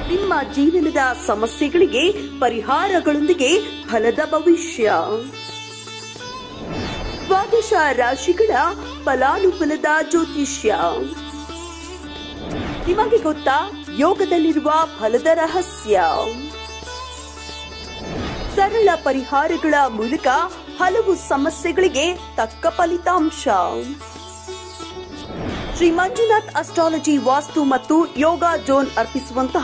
ನಿಮ್ಮ ಜೀವನದ ಸಮಸ್ಯೆಗಳಿಗೆ ಪರಿಹಾರಗಳೊಂದಿಗೆ ಫಲದ ಭವಿಷ್ಯ ದ್ವಾದಶ ರಾಶಿಗಳ ಫಲಾನುಫಲದ ಜ್ಯೋತಿಷ್ಯ ನಿಮಗೆ ಗೊತ್ತಾ ಯೋಗದಲ್ಲಿರುವ ಫಲದ ರಹಸ್ಯ ಸರಳ ಪರಿಹಾರಗಳ ಮೂಲಕ ಹಲವು ಸಮಸ್ಯೆಗಳಿಗೆ ತಕ್ಕ ಫಲಿತಾಂಶ ಶ್ರೀ ಮಂಜುನಾಥ್ ಅಸ್ಟ್ರಾಲಜಿ ವಾಸ್ತು ಮತ್ತು ಯೋಗ ಜೋನ್ ಅರ್ಪಿಸುವಂತಹ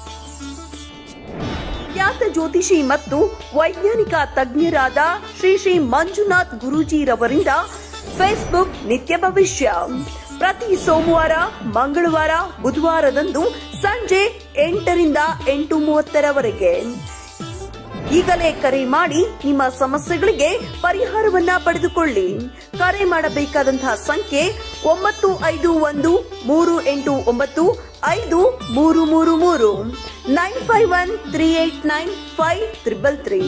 ಖ್ಯಾತ ಜ್ಯೋತಿಷಿ ಮತ್ತು ವೈಜ್ಞಾನಿಕ ತಜ್ಞರಾದ ಶ್ರೀ ಶ್ರೀ ಮಂಜುನಾಥ್ ಗುರೂಜಿರವರಿಂದ ಫೇಸ್ಬುಕ್ ನಿತ್ಯ ಭವಿಷ್ಯ ಪ್ರತಿ ಸೋಮವಾರ ಮಂಗಳವಾರ ಬುಧವಾರದಂದು ಸಂಜೆ ಎಂಟರಿಂದ ಎಂಟು ಮೂವತ್ತರವರೆಗೆ ಈಗಲೇ ಕರೆ ಮಾಡಿ ನಿಮ್ಮ ಸಮಸ್ಯೆಗಳಿಗೆ ಪರಿಹಾರವನ್ನ ಪಡೆದುಕೊಳ್ಳಿ ಕರೆ ಮಾಡಬೇಕಾದಂತಹ ಸಂಖ್ಯೆ ಒಂಬತ್ತು ಐದು ಒಂದು ಮೂರು ಎಂಟು ಒಂಬತ್ತು ಐದು ಮೂರು ಮೂರು ಮೂರು nine five one three eight nine five triple three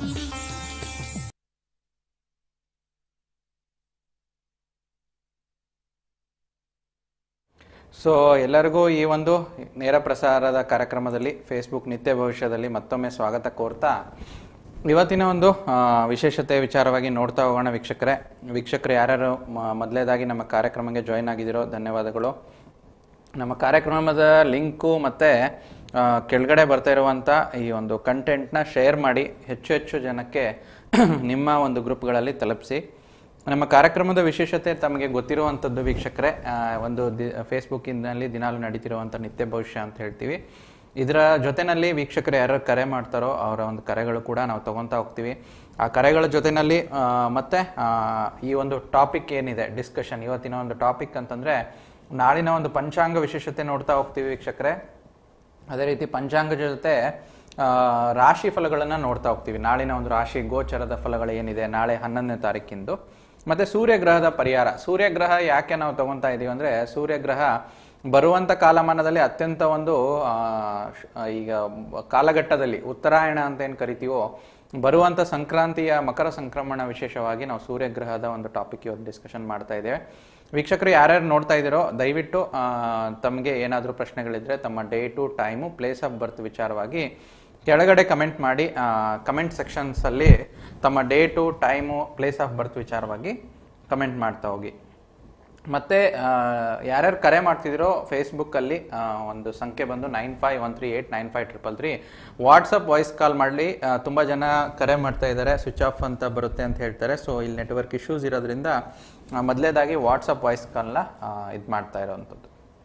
so ಎಲ್ಲರಿಗೂ ಈ ಒಂದು ನೇರ ಪ್ರಸಾರದ ಕಾರ್ಯಕ್ರಮದಲ್ಲಿ ಫೇಸ್ಬುಕ್ ನಿತ್ಯ ಭವಿಷ್ಯದಲ್ಲಿ ಮತ್ತೊಮ್ಮೆ ಸ್ವಾಗತ ಕೋರ್ತಾ ಇವತ್ತಿನ ಒಂದು ಆ, ವಿಶೇಷತೆ ವಿಚಾರವಾಗಿ ನೋಡ್ತಾ ಹೋಗೋಣ ವೀಕ್ಷಕರೇ ವೀಕ್ಷಕರು ಯಾರ್ಯಾರು ಮ- ಮೊದಲೇದಾಗಿ ನಮ್ಮ ಕಾರ್ಯಕ್ರಮಕ್ಕೆ ಜಾಯಿನ್ ಆಗಿದ್ದೀರೋ ಧನ್ಯವಾದಗಳು ನಮ್ಮ ಕಾರ್ಯಕ್ರಮದ ಲಿಂಕು ಮತ್ತು ಕೆಳಗಡೆ ಬರ್ತಾ ಇರುವಂಥ ಈ ಒಂದು ಕಂಟೆಂಟ್ನ ಶೇರ್ ಮಾಡಿ ಹೆಚ್ಚು ಹೆಚ್ಚು ಜನಕ್ಕೆ ನಿಮ್ಮ ಒಂದು ಗ್ರೂಪ್ಗಳಲ್ಲಿ ತಲುಪಿಸಿ ನಮ್ಮ ಕಾರ್ಯಕ್ರಮದ ವಿಶೇಷತೆ ತಮಗೆ ಗೊತ್ತಿರುವಂಥದ್ದು ವೀಕ್ಷಕರೇ ಆ, ಒಂದು ದಿ ಫೇಸ್ಬುಕ್ಕಿನಲ್ಲಿ ದಿನಾಲು ನಡೀತಿರುವಂಥ ನಿತ್ಯ ಭವಿಷ್ಯ ಅಂತ ಹೇಳ್ತೀವಿ ಇದರ ಜೊತೆನಲ್ಲಿ ವೀಕ್ಷಕರು ಯಾರು ಕರೆ ಮಾಡ್ತಾರೋ ಅವರ ಒಂದು ಕರೆಗಳು ಕೂಡ ನಾವು ತಗೊತಾ ಹೋಗ್ತೀವಿ ಆ ಕರೆಗಳ ಜೊತೆನಲ್ಲಿ ಆ, ಮತ್ತೆ ಆ, ಈ ಒಂದು ಟಾಪಿಕ್ ಏನಿದೆ ಡಿಸ್ಕಷನ್ ಇವತ್ತಿನ ಒಂದು ಟಾಪಿಕ್ ಅಂತಂದ್ರೆ ನಾಳಿನ ಒಂದು ಪಂಚಾಂಗ ವಿಶೇಷತೆ ನೋಡ್ತಾ ಹೋಗ್ತೀವಿ ವೀಕ್ಷಕರೇ ಅದೇ ರೀತಿ ಪಂಚಾಂಗ ಜೊತೆ ಆ, ರಾಶಿ ಫಲಗಳನ್ನು ನೋಡ್ತಾ ಹೋಗ್ತೀವಿ ನಾಳಿನ ಒಂದು ರಾಶಿ ಗೋಚರದ ಫಲಗಳು ಏನಿದೆ ನಾಳೆ ಹನ್ನೊಂದನೇ ತಾರೀಕಿಂದು ಮತ್ತೆ ಸೂರ್ಯಗ್ರಹದ ಪರಿಹಾರ ಸೂರ್ಯಗ್ರಹ ಯಾಕೆ ನಾವು ತಗೊಂತಾ ಇದೀವಿ ಅಂದ್ರೆ ಸೂರ್ಯಗ್ರಹ ಬರುವಂತ ಕಾಲಮಾನದಲ್ಲಿ ಅತ್ಯಂತ ಒಂದು ಆ, ಶ- ಆ, ಈಗ ಕಾಲಘಟ್ಟದಲ್ಲಿ ಉತ್ತರಾಯಣ ಅಂತ ಏನು ಕರಿತೀವೋ ಬರುವಂತ ಸಂಕ್ರಾಂತಿಯ ಮಕರ ಸಂಕ್ರಮಣ ವಿಶೇಷವಾಗಿ ನಾವು ಸೂರ್ಯಗ್ರಹದ ಒಂದು ಟಾಪಿಕ್ ಇವತ್ತು ಡಿಸ್ಕಷನ್ ಮಾಡ್ತಾ ಇದ್ದೇವೆ ವೀಕ್ಷಕರು ಯಾರ್ಯಾರು ನೋಡ್ತಾ ಇದ್ದೀರೋ ದಯವಿಟ್ಟು ಆ, ತಮಗೆ ಏನಾದರೂ ಪ್ರಶ್ನೆಗಳಿದ್ರೆ ತಮ್ಮ date time place of birth ವಿಚಾರವಾಗಿ ಕೆಳಗಡೆ ಕಮೆಂಟ್ ಮಾಡಿ ಕಮೆಂಟ್ ಸೆಕ್ಷನ್ಸಲ್ಲಿ ತಮ್ಮ date time place of birth ವಿಚಾರವಾಗಿ ಕಮೆಂಟ್ ಮಾಡ್ತಾ ಹೋಗಿ ಮತ್ತೆ ಯಾರ್ಯಾರು ಕರೆ ಮಾಡ್ತಿದ್ದೀರೋ ಫೇಸ್ಬುಕ್ಕಲ್ಲಿ ಒಂದು ಸಂಖ್ಯೆ ಬಂದು nine five one three eight nine five triple three WhatsApp voice call ಮಾಡಲಿ ತುಂಬ ಜನ ಕರೆ ಮಾಡ್ತಾ ಇದ್ದಾರೆ ಸ್ವಿಚ್ ಆಫ್ ಅಂತ ಬರುತ್ತೆ ಅಂತ ಹೇಳ್ತಾರೆ ಸೊ ಇಲ್ಲಿ ನೆಟ್ವರ್ಕ್ ಇಶ್ಯೂಸ್ ಇರೋದ್ರಿಂದ ಮೊದಲೇದಾಗಿ ವಾಟ್ಸಪ್ ವಾಯ್ಸ್ ಕಾಲ್ನ ಇದು ಮಾಡ್ತಾ ಇರೋವಂಥದ್ದು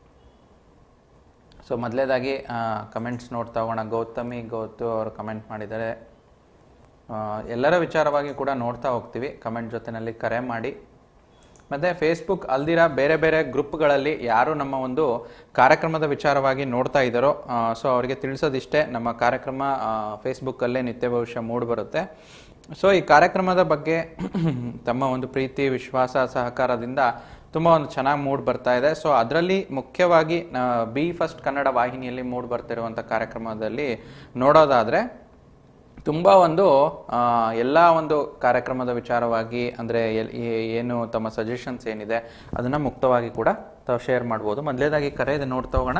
ಸೊ ಮೊದಲೇದಾಗಿ ಕಮೆಂಟ್ಸ್ ನೋಡ್ತಾ ಹೋಗೋಣ ಗೌತಮಿ ಗೌತು ಅವರು ಕಮೆಂಟ್ ಮಾಡಿದ್ದಾರೆ ಆ, ಎಲ್ಲರ ವಿಚಾರವಾಗಿ ಕೂಡ ನೋಡ್ತಾ ಹೋಗ್ತೀವಿ ಕಮೆಂಟ್ ಜೊತೆನಲ್ಲಿ ಕರೆ ಮಾಡಿ ಮತ್ತು ಫೇಸ್ಬುಕ್ ಅಲ್ದಿರ ಬೇರೆ ಬೇರೆ ಗ್ರೂಪ್ಗಳಲ್ಲಿ ಯಾರು ನಮ್ಮ ಒಂದು ಕಾರ್ಯಕ್ರಮದ ವಿಚಾರವಾಗಿ ನೋಡ್ತಾ ಇದ್ದಾರೋ ಸೊ ಅವರಿಗೆ ತಿಳಿಸೋದಿಷ್ಟೇ ನಮ್ಮ ಕಾರ್ಯಕ್ರಮ ಫೇಸ್ಬುಕ್ಕಲ್ಲೇ ನಿತ್ಯ ಭವಿಷ್ಯ ಮೂಡಿ ಬರುತ್ತೆ ಸೊ ಈ ಕಾರ್ಯಕ್ರಮದ ಬಗ್ಗೆ ತಮ್ಮ ಒಂದು ಪ್ರೀತಿ ವಿಶ್ವಾಸ ಸಹಕಾರದಿಂದ ತುಂಬ ಒಂದು ಚೆನ್ನಾಗಿ ಮೂಡ್ ಬರ್ತಾ ಇದೆ ಸೊ ಅದರಲ್ಲಿ ಮುಖ್ಯವಾಗಿ ಬಿ ಫಸ್ಟ್ ಕನ್ನಡ ವಾಹಿನಿಯಲ್ಲಿ ಮೂಡ್ ಬರ್ತಿರುವಂಥ ಕಾರ್ಯಕ್ರಮದಲ್ಲಿ ನೋಡೋದಾದರೆ ತುಂಬ ಒಂದು ಆ, ಎಲ್ಲ ಒಂದು ಕಾರ್ಯಕ್ರಮದ ವಿಚಾರವಾಗಿ ಅಂದರೆ ಏನು ತಮ್ಮ ಸಜೆಷನ್ಸ್ ಏನಿದೆ ಅದನ್ನು ಮುಕ್ತವಾಗಿ ಕೂಡ ತಾವು ಶೇರ್ ಮಾಡ್ಬೋದು ಮೊದಲೇದಾಗಿ ಕರೆ ಇದೆ ನೋಡ್ತಾ ಹೋಗೋಣ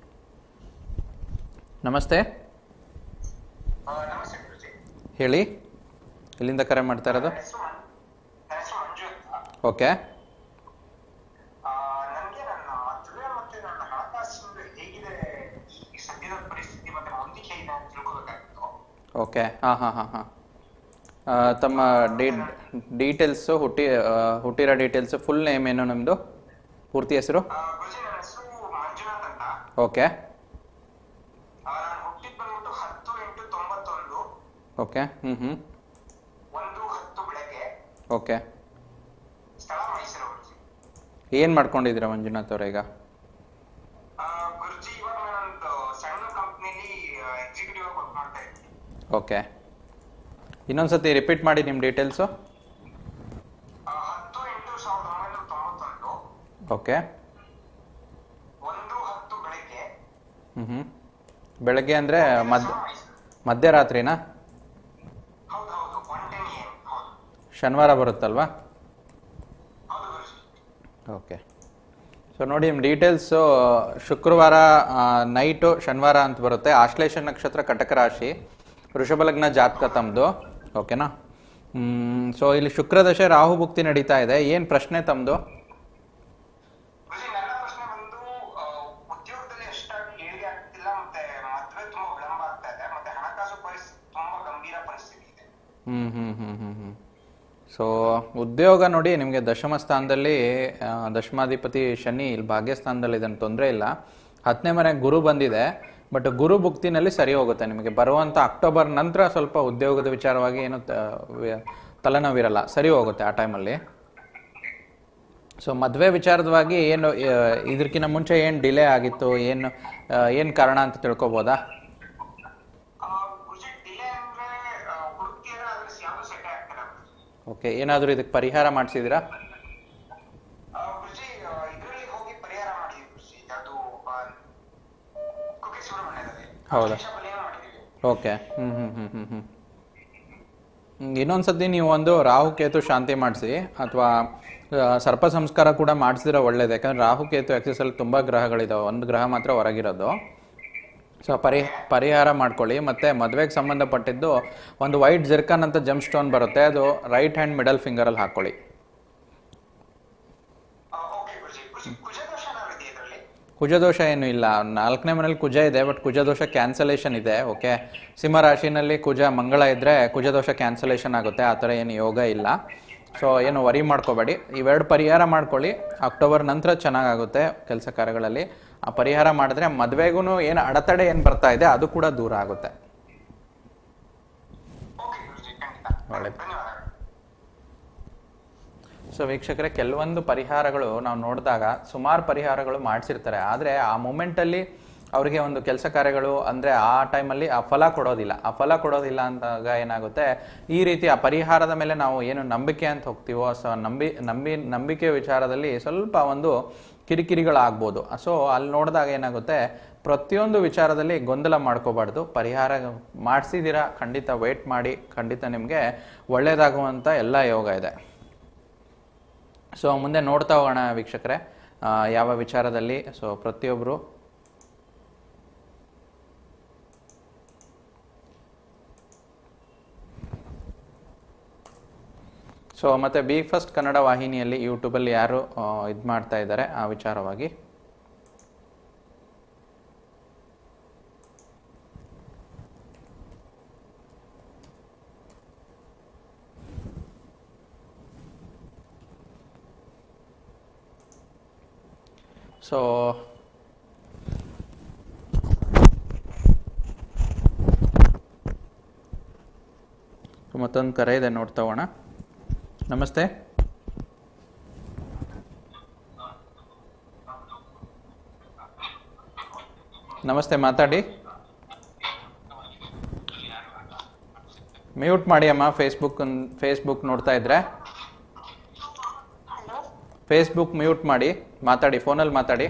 ನಮಸ್ತೆ ಆ, ನಮಸ್ತೆ ಗುರುಜಿ ಹೇಳಿ ಎಲ್ಲಿಂದ ಕರೆ ಮಾಡ್ತಾ ಇರೋದು ನನ್ನ ಹೆಸರು ಮಂ- ನನ್ನ ಹೆಸರು ಮಂಜು ಅಂತ ಓಕೆ ಆ, ನನಗೆ ನನ್ನ ಮದುವೆ ಮತ್ತೆ ನನ್ನ ಹಣಕಾಸು ಹೇಗಿದೆ ಈ ಸದ್ಯದ ಪರಿಸ್ಥಿತಿ ಮತ್ತೆ ಮುಂದಕ್ಕೆ ಹೇಗಿದೆ ಅಂತ ತಿಳ್ಕೊಬೇಕಾಗಿತ್ತು ಓಕೆ ಹಾಂ ಹಾಂ ಹಾಂ ಹಾಂ ತಮ್ಮ ಡೀ ಡೀಟೇಲ್ಸು ಹುಟ್ಟಿ ಆ, ಹುಟ್ಟಿರೋ ಡೀಟೇಲ್ಸು ಫುಲ್ ನೇಮ್ ಏನು ನಮ್ಮದು ಪೂರ್ತಿ ಹೆಸರು ಆ, ಗುರುಜಿ ನನ್ನ ಹೆಸರು ಮಂಜುನಾಥ್ ಅಂತ ಓಕೆ ಆ, ನಾನು ಹುಟ್ಟಿದ್ ಬಂದ್ಬಿಟ್ಟು ಹತ್ತು ಎಂಟು ತೊಂಬತ್ತೊಂದು ಓಕೆ ಹ್ಞೂ ಹ್ಞೂ ಒಂದು ಹತ್ತು ಬೆಳಗ್ಗೆ ಓಕೆ ಸ್ಥಳ ಮೈಸೂರು ಗುರುಜಿ ಏನು ಮಾಡ್ಕೊಂಡಿದ್ದೀರಾ ಮಂಜುನಾಥ್ ಅವ್ರೆ ಈಗ ಆ, ಗುರುಜಿ ಇವಾಗ ನಾನೊಂದು ಸಣ್ಣ ಕಂಪ್ನಿಲಿ ಎಕ್ಸಿಕ್ಯೂಟಿವ್ ಆಗಿ ವರ್ಕ್ ಮಾಡ್ತಾ ಇದ್ದೀನಿ ಓಕೆ ಇನ್ನೊಂದು ಸತಿ ರಿಪೀಟ್ ಮಾಡಿ ನಿಮ್ಮ ಡೀಟೇಲ್ಸು ಆ, ಹತ್ತು ಎಂಟು ಸಾವಿರದ ಒಂಬೈನೂರ ತೊಂಬತ್ತೊಂದು ಓಕೆ ಒಂದು ಹತ್ತು ಬೆಳಗ್ಗೆ ಹ್ಞೂ ಹ್ಞೂ ಬೆಳಗ್ಗೆ ಅಂದರೆ ಮಧ್ಯ ಸ್ಥಳ ಮೈಸೂರು ಮಧ್ಯರಾತ್ರಿನಾ ಹೌದು ಹೌದು ಒನ್ ಟೆನ್ ಎ ಹೌದು ಶನಿವಾರ ಬರುತ್ತಲ್ವಾ ಹೌದು ಗುರುಜಿ ಓಕೆ ಸೊ ನೋಡಿ ನಿಮ್ಮ ಡೀಟೇಲ್ಸು ಶುಕ್ರವಾರ ನೈಟು ಶನಿವಾರ ಅಂತ ಬರುತ್ತೆ ಆಶ್ಲೇಷ ನಕ್ಷತ್ರ ಕಟಕ ರಾಶಿ ವೃಷಭ ಲಗ್ನ ಜಾತಕ ತಮ್ಮದು ಓಕೆನಾ ಸೊ ಇಲ್ಲಿ ಶುಕ್ರದಶೆ ರಾಹು ಭುಕ್ತಿ ನಡೀತಾ ಇದೆ ಏನು ಪ್ರಶ್ನೆ ತಮ್ಮದು ಗುರುಜಿ ನನ್ನ ಪ್ರಶ್ನೆ ಬಂದು ಆ, ಉದ್ಯೋಗದಲ್ಲಿ ಎಷ್ಟಾಗಿ ಏಳಿಗೆ ಆಗ್ತಿಲ್ಲ ಮತ್ತೆ ಮದ್ವೆ ತುಂಬಾ ವಿಳಂಬ ಆಗ್ತಾ ಇದೆ ಮತ್ತೆ ಹಣಕಾಸು ಪರಿಸ್ಥಿತಿ ತುಂಬಾ ಗಂಭೀರ ಪರಿಸ್ಥಿತಿ ಇದೆ ಹ್ಞೂ ಹ್ಞೂ ಹ್ಞೂ ಹ್ಞೂ ಹ್ಞೂ ಸೊ ಉದ್ಯೋಗ ನೋಡಿ ನಿಮಗೆ ದಶಮ ಸ್ಥಾನದಲ್ಲಿ ಆ, ದಶಮಾಧಿಪತಿ ಶನಿ ಇಲ್ಲಿ ಭಾಗ್ಯಸ್ಥಾನದಲ್ಲಿ ಇದನ್ನು ತೊಂದರೆ ಇಲ್ಲ ಹತ್ತನೇ ಮನೆಗೆ ಗುರು ಬಂದಿದೆ ಬಟ್ ಗುರು ಭುಕ್ತಿನಲ್ಲಿ ಸರಿ ಹೋಗುತ್ತೆ ನಿಮಗೆ ಬರುವಂಥ ಅಕ್ಟೋಬರ್ ನಂತರ ಸ್ವಲ್ಪ ಉದ್ಯೋಗದ ವಿಚಾರವಾಗಿ ಏನು ತ- ವಿ- ತಲೆನೋವಿರಲ್ಲ ಸರಿ ಹೋಗುತ್ತೆ ಆ ಟೈಮಲ್ಲಿ ಸೊ ಮದುವೆ ವಿಚಾರದವಾಗಿ ಏನು ಆ, ಇದಕ್ಕಿಂತ ಮುಂಚೆ ಏನು ಡಿಲೇ ಆಗಿತ್ತು ಏನು ಏನು ಕಾರಣ ಅಂತ ತಿಳ್ಕೊಬೋದಾ ಆ, ಗುರುಜಿ ಡಿಲೇ ಅಂದ್ರೆ ಆ, ಹುಡುಕ್ತಿದ್ರೆ ಅದ್ರ ಯಾವ್ದು ಸೆಟ್ ಆಗ್ತಿಲ್ಲ ಗುರುಜಿ ಓಕೆ ಏನಾದರೂ ಇದಕ್ಕೆ ಪರಿಹಾರ ಮಾಡಿಸಿದ್ದೀರಾ ಆ, ಗುರುಜಿ ಇದರಲ್ಲಿ ಹೋಗಿ ಪರಿಹಾರ ಮಾಡಿದ್ವಿ ಗುರುಜಿ ಅದು ಆ, ಕುಕ್ಕೆ ಸುಬ್ರಹ್ಮಣ್ಯದಲ್ಲಿ ಹೌದಾ? ವಿಷ ಬಲಿಯ ಮಾಡಿದೀವಿ ಓಕೆ ಹ್ಞೂ ಹ್ಞೂ ಹ್ಞೂ ಹ್ಞೂ ಹ್ಞೂ ಇನ್ನೊಂದು ಸತಿ ನೀವು ಒಂದು ರಾಹು ಕೇತು ಶಾಂತಿ ಮಾಡಿಸಿ ಅಥವಾ ಸರ್ಪ ಸಂಸ್ಕಾರ ಕೂಡ ಮಾಡಿಸಿದ್ರೆ ಒಳ್ಳೇದು ಯಾಕಂದ್ರೆ ರಾಹು ಕೇತು ಎಕ್ಸಸಲ್ಲಿ ತುಂಬ ಗ್ರಹಗಳಿದಾವೆ ಒಂದು ಗ್ರಹ ಮಾತ್ರ ಹೊರಗಿರೋದು ಸೊ ಪರಿ ಪರಿಹಾರ ಮಾಡ್ಕೊಳ್ಳಿ ಮತ್ತು ಮದುವೆಗೆ ಸಂಬಂಧಪಟ್ಟಿದ್ದು ಒಂದು ವೈಟ್ ಜರ್ಕನ್ ಅಂತ ಜಮ್ ಸ್ಟೋನ್ ಬರುತ್ತೆ ಅದು ರೈಟ್ ಹ್ಯಾಂಡ್ ಮಿಡಲ್ ಫಿಂಗರಲ್ಲಿ ಹಾಕ್ಕೊಳ್ಳಿ ಓಕೆ ಗುರುಜಿ ಗುರುಜಿ ಕುಜದೋಷ ಏನಾದ್ರು ಇದೆಯಾ ಇದರಲ್ಲಿ ಕುಜದೋಷ ಏನು ಇಲ್ಲ ನಾಲ್ಕನೇ ಮನೇಲಿ ಕುಜ ಇದೆ ಬಟ್ ಕುಜದೋಷ ಕ್ಯಾನ್ಸಲೇಷನ್ ಇದೆ ಓಕೆ ಸಿಂಹ ರಾಶಿನಲ್ಲಿ ಕುಜ ಮಂಗಳ ಇದ್ದರೆ ಕುಜದೋಷ ಕ್ಯಾನ್ಸಲೇಷನ್ ಆಗುತ್ತೆ ಆ ಥರ ಏನು ಯೋಗ ಇಲ್ಲ ಸೊ ಏನು ವರಿ ಮಾಡ್ಕೋಬೇಡಿ ಇವೆರಡು ಪರಿಹಾರ ಮಾಡ್ಕೊಳ್ಳಿ ಅಕ್ಟೋಬರ್ ನಂತರ ಚೆನ್ನಾಗಾಗುತ್ತೆ ಕೆಲಸ ಕಾರ್ಯಗಳಲ್ಲಿ ಆ ಪರಿಹಾರ ಮಾಡಿದ್ರೆ ಮದುವೆಗೂ ಏನು ಅಡೆತಡೆ ಏನು ಬರ್ತಾ ಇದೆ ಅದು ಕೂಡ ದೂರ ಆಗುತ್ತೆ ಓಕೆ ಗುರುಜಿ ಖಂಡಿತ ಒಳ್ಳೆದು. ಧನ್ಯವಾದಗಳು ಸೊ ವೀಕ್ಷಕರೇ ಕೆಲವೊಂದು ಪರಿಹಾರಗಳು ನಾವು ನೋಡಿದಾಗ ಸುಮಾರು ಪರಿಹಾರಗಳು ಮಾಡಿಸಿರ್ತಾರೆ ಆದರೆ ಆ ಮೂಮೆಂಟಲ್ಲಿ ಅವರಿಗೆ ಒಂದು ಕೆಲಸ ಕಾರ್ಯಗಳು ಅಂದರೆ ಆ ಟೈಮಲ್ಲಿ ಆ ಫಲ ಕೊಡೋದಿಲ್ಲ ಆ ಫಲ ಕೊಡೋದಿಲ್ಲ ಅಂದಾಗ ಏನಾಗುತ್ತೆ ಈ ರೀತಿ ಆ ಪರಿಹಾರದ ಮೇಲೆ ನಾವು ಏನು ನಂಬಿಕೆ ಅಂತ ಹೋಗ್ತೀವೋ ಸೊ ನಂಬಿ ನಂಬಿ ನಂಬಿಕೆ ವಿಚಾರದಲ್ಲಿ ಸ್ವಲ್ಪ ಒಂದು ಕಿರಿಕಿರಿಗಳಾಗ್ಬೋದು ಸೊ ಅಲ್ಲಿ ನೋಡಿದಾಗ ಏನಾಗುತ್ತೆ ಪ್ರತಿಯೊಂದು ವಿಚಾರದಲ್ಲಿ ಗೊಂದಲ ಮಾಡ್ಕೋಬಾರ್ದು ಪರಿಹಾರ ಮಾಡಿಸಿದ್ದೀರಾ ಖಂಡಿತ ವೇಟ್ ಮಾಡಿ ಖಂಡಿತ ನಿಮಗೆ ಒಳ್ಳೆಯದಾಗುವಂಥ ಎಲ್ಲ ಯೋಗ ಇದೆ ಸೊ ಮುಂದೆ ನೋಡ್ತಾ ಹೋಗೋಣ ವೀಕ್ಷಕರೇ ಆ, ಯಾವ ವಿಚಾರದಲ್ಲಿ ಸೊ ಪ್ರತಿಯೊಬ್ಬರು ಸೊ ಮತ್ತೆ ಬಿ ಫಸ್ಟ್ ಕನ್ನಡ ವಾಹಿನಿಯಲ್ಲಿ ಯೂಟ್ಯೂಬಲ್ಲಿ ಯಾರು ಇದು ಮಾಡ್ತಾ ಇದ್ದಾರೆ ಆ ವಿಚಾರವಾಗಿ ಸೊ ಮತ್ತೊಂದು ಕರೆ ಇದೆ ನೋಡ್ತಾ ಹೋಗೋಣ ನಮಸ್ತೆ ನಮಸ್ತೆ ಮಾತಾಡಿ ಮ್ಯೂಟ್ ಮಾಡಿ ಅಮ್ಮ ಫೇಸ್ಬುಕ್ ಫೇಸ್ಬುಕ್ ನೋಡ್ತಾ ಇದ್ರೆ ಹಲೋ ಫೇಸ್ಬುಕ್ ಮ್ಯೂಟ್ ಮಾಡಿ ಮಾತಾಡಿ ಫೋನಲ್ಲಿ ಮಾತಾಡಿ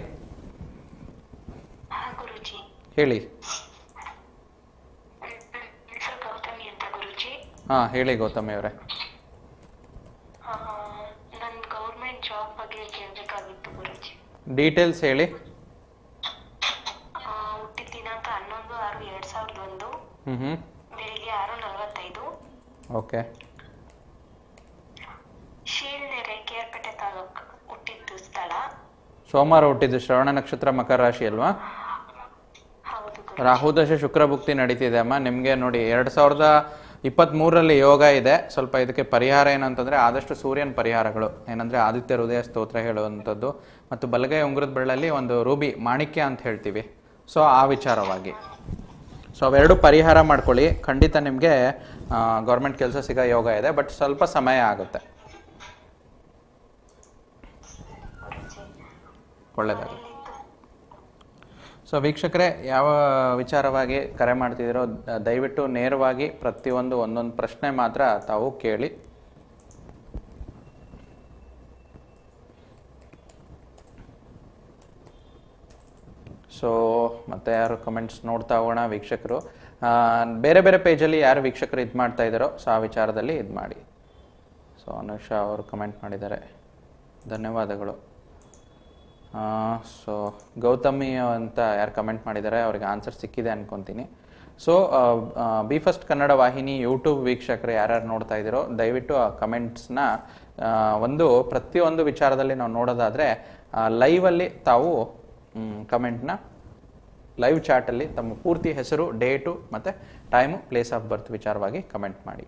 ಹಾ ಗುರುಜಿ ಹೇಳಿ ಹೆಸರು ಗೌತಮಿ ಅಂತ ಗುರುಜಿ ಹಾಂ ಹೇಳಿ ಗೌತಮಿ ಅವರೇ ನನ್ನ ಗೌರ್ಮೆಂಟ್ ಜಾಬ್ ಬಗ್ಗೆ ಕೇಳಬೇಕಾಗಿತ್ತು ಗುರುಜಿ ಡೀಟೇಲ್ಸ್ ಹೇಳಿ ಆ, ಹುಟ್ಟಿದ ದಿನಾಂಕ ಹನ್ನೊಂದು ಆರು ಎರಡ್ ಸಾವಿರದ ಒಂದು ಹ್ಞೂ ಹ್ಞೂ ಬೆಳಿಗ್ಗೆ ಆರು ನಲವತ್ತೈದು ಓಕೆ ಶೀಲ್ನೆರೆ ಕೇರ್ಪೇಟೆ ತಾಲೂಕು ಹುಟ್ಟಿದ್ದು ಸ್ಥಳ ಸೋಮವಾರ ಹುಟ್ಟಿದ್ದು ಶ್ರವಣ ನಕ್ಷತ್ರ ಮಕರ ರಾಶಿ ಅಲ್ವಾ ಹೌದು ಗುರು ರಾಹು ದಶೆ ಶುಕ್ರ ಭುಕ್ತಿ ನಡೀತಿದೆ ಅಮ್ಮ ನಿಮಗೆ ನೋಡಿ ಎರಡು ಸಾವಿರದ ಇಪ್ಪತ್ತ್ಮೂರರಲ್ಲಿ ಯೋಗ ಇದೆ ಸ್ವಲ್ಪ ಇದಕ್ಕೆ ಪರಿಹಾರ ಏನಂತಂದರೆ ಆದಷ್ಟು ಸೂರ್ಯನ ಪರಿಹಾರಗಳು ಏನಂದರೆ ಆದಿತ್ಯ ಹೃದಯ ಸ್ತೋತ್ರ ಹೇಳುವಂಥದ್ದು ಮತ್ತು ಬಲಗೈ ಉಂಗುರದ ಬೆಳ್ಳಲ್ಲಿ ಒಂದು ರೂಬಿ ಮಾಣಿಕ್ಯ ಅಂತ ಹೇಳ್ತೀವಿ ಸೊ ಆ ವಿಚಾರವಾಗಿ ಸೊ ಅವೆರಡು ಪರಿಹಾರ ಮಾಡ್ಕೊಳ್ಳಿ ಖಂಡಿತ ನಿಮಗೆ ಗೌರ್ಮೆಂಟ್ ಕೆಲಸ ಸಿಗೋ ಯೋಗ ಇದೆ ಬಟ್ ಸ್ವಲ್ಪ ಸಮಯ ಆಗುತ್ತೆ ಒಳ್ಳೆಯದಾಗುತ್ತೆ ಸೊ ವೀಕ್ಷಕರೇ ಯಾವ ವಿಚಾರವಾಗಿ ಕರೆ ಮಾಡ್ತಿದ್ದೀರೋ ದ- ದಯವಿಟ್ಟು ನೇರವಾಗಿ ಪ್ರತಿಯೊಂದು ಒಂದೊಂದು ಪ್ರಶ್ನೆ ಮಾತ್ರ ತಾವು ಕೇಳಿ ಸೊ ಮತ್ತೆ ಯಾರು ಕಮೆಂಟ್ಸ್ ನೋಡ್ತಾ ಹೋಗೋಣ ವೀಕ್ಷಕರು ಆ, ಬೇರೆ ಬೇರೆ ಪೇಜಲ್ಲಿ ಯಾರು ವೀಕ್ಷಕರು ಇದು ಮಾಡ್ತಾ ಇದ್ದಾರೋ ಸೊ ಆ ವಿಚಾರದಲ್ಲಿ ಇದು ಮಾಡಿ ಸೊ ಅನುಷಾ ಅವರು ಕಮೆಂಟ್ ಮಾಡಿದ್ದಾರೆ ಧನ್ಯವಾದಗಳು ಸೊ ಗೌತಮಿ ಅಂತ ಯಾರು ಕಮೆಂಟ್ ಮಾಡಿದ್ದಾರೆ ಅವ್ರಿಗೆ ಆನ್ಸರ್ ಸಿಕ್ಕಿದೆ ಅನ್ಕೊಂತೀನಿ ಸೊ ಬಿ ಫಸ್ಟ್ ಕನ್ನಡ ವಾಹಿನಿ ಯೂಟ್ಯೂಬ್ ವೀಕ್ಷಕರು ಯಾರ್ಯಾರು ನೋಡ್ತಾ ಇದ್ದೀರೋ ದಯವಿಟ್ಟು ಆ ಕಮೆಂಟ್ಸ್ನ ಒಂದು ಪ್ರತಿಯೊಂದು ವಿಚಾರದಲ್ಲಿ ನಾವು ನೋಡೋದಾದರೆ ಲೈವಲ್ಲಿ ತಾವು ಕಮೆಂಟ್ನ ಲೈವ್ ಚಾಟಲ್ಲಿ ತಮ್ಮ ಪೂರ್ತಿ ಹೆಸರು ಡೇಟು ಮತ್ತು ಟೈಮು ಪ್ಲೇಸ್ ಆಫ್ ಬರ್ತ್ ವಿಚಾರವಾಗಿ ಕಮೆಂಟ್ ಮಾಡಿ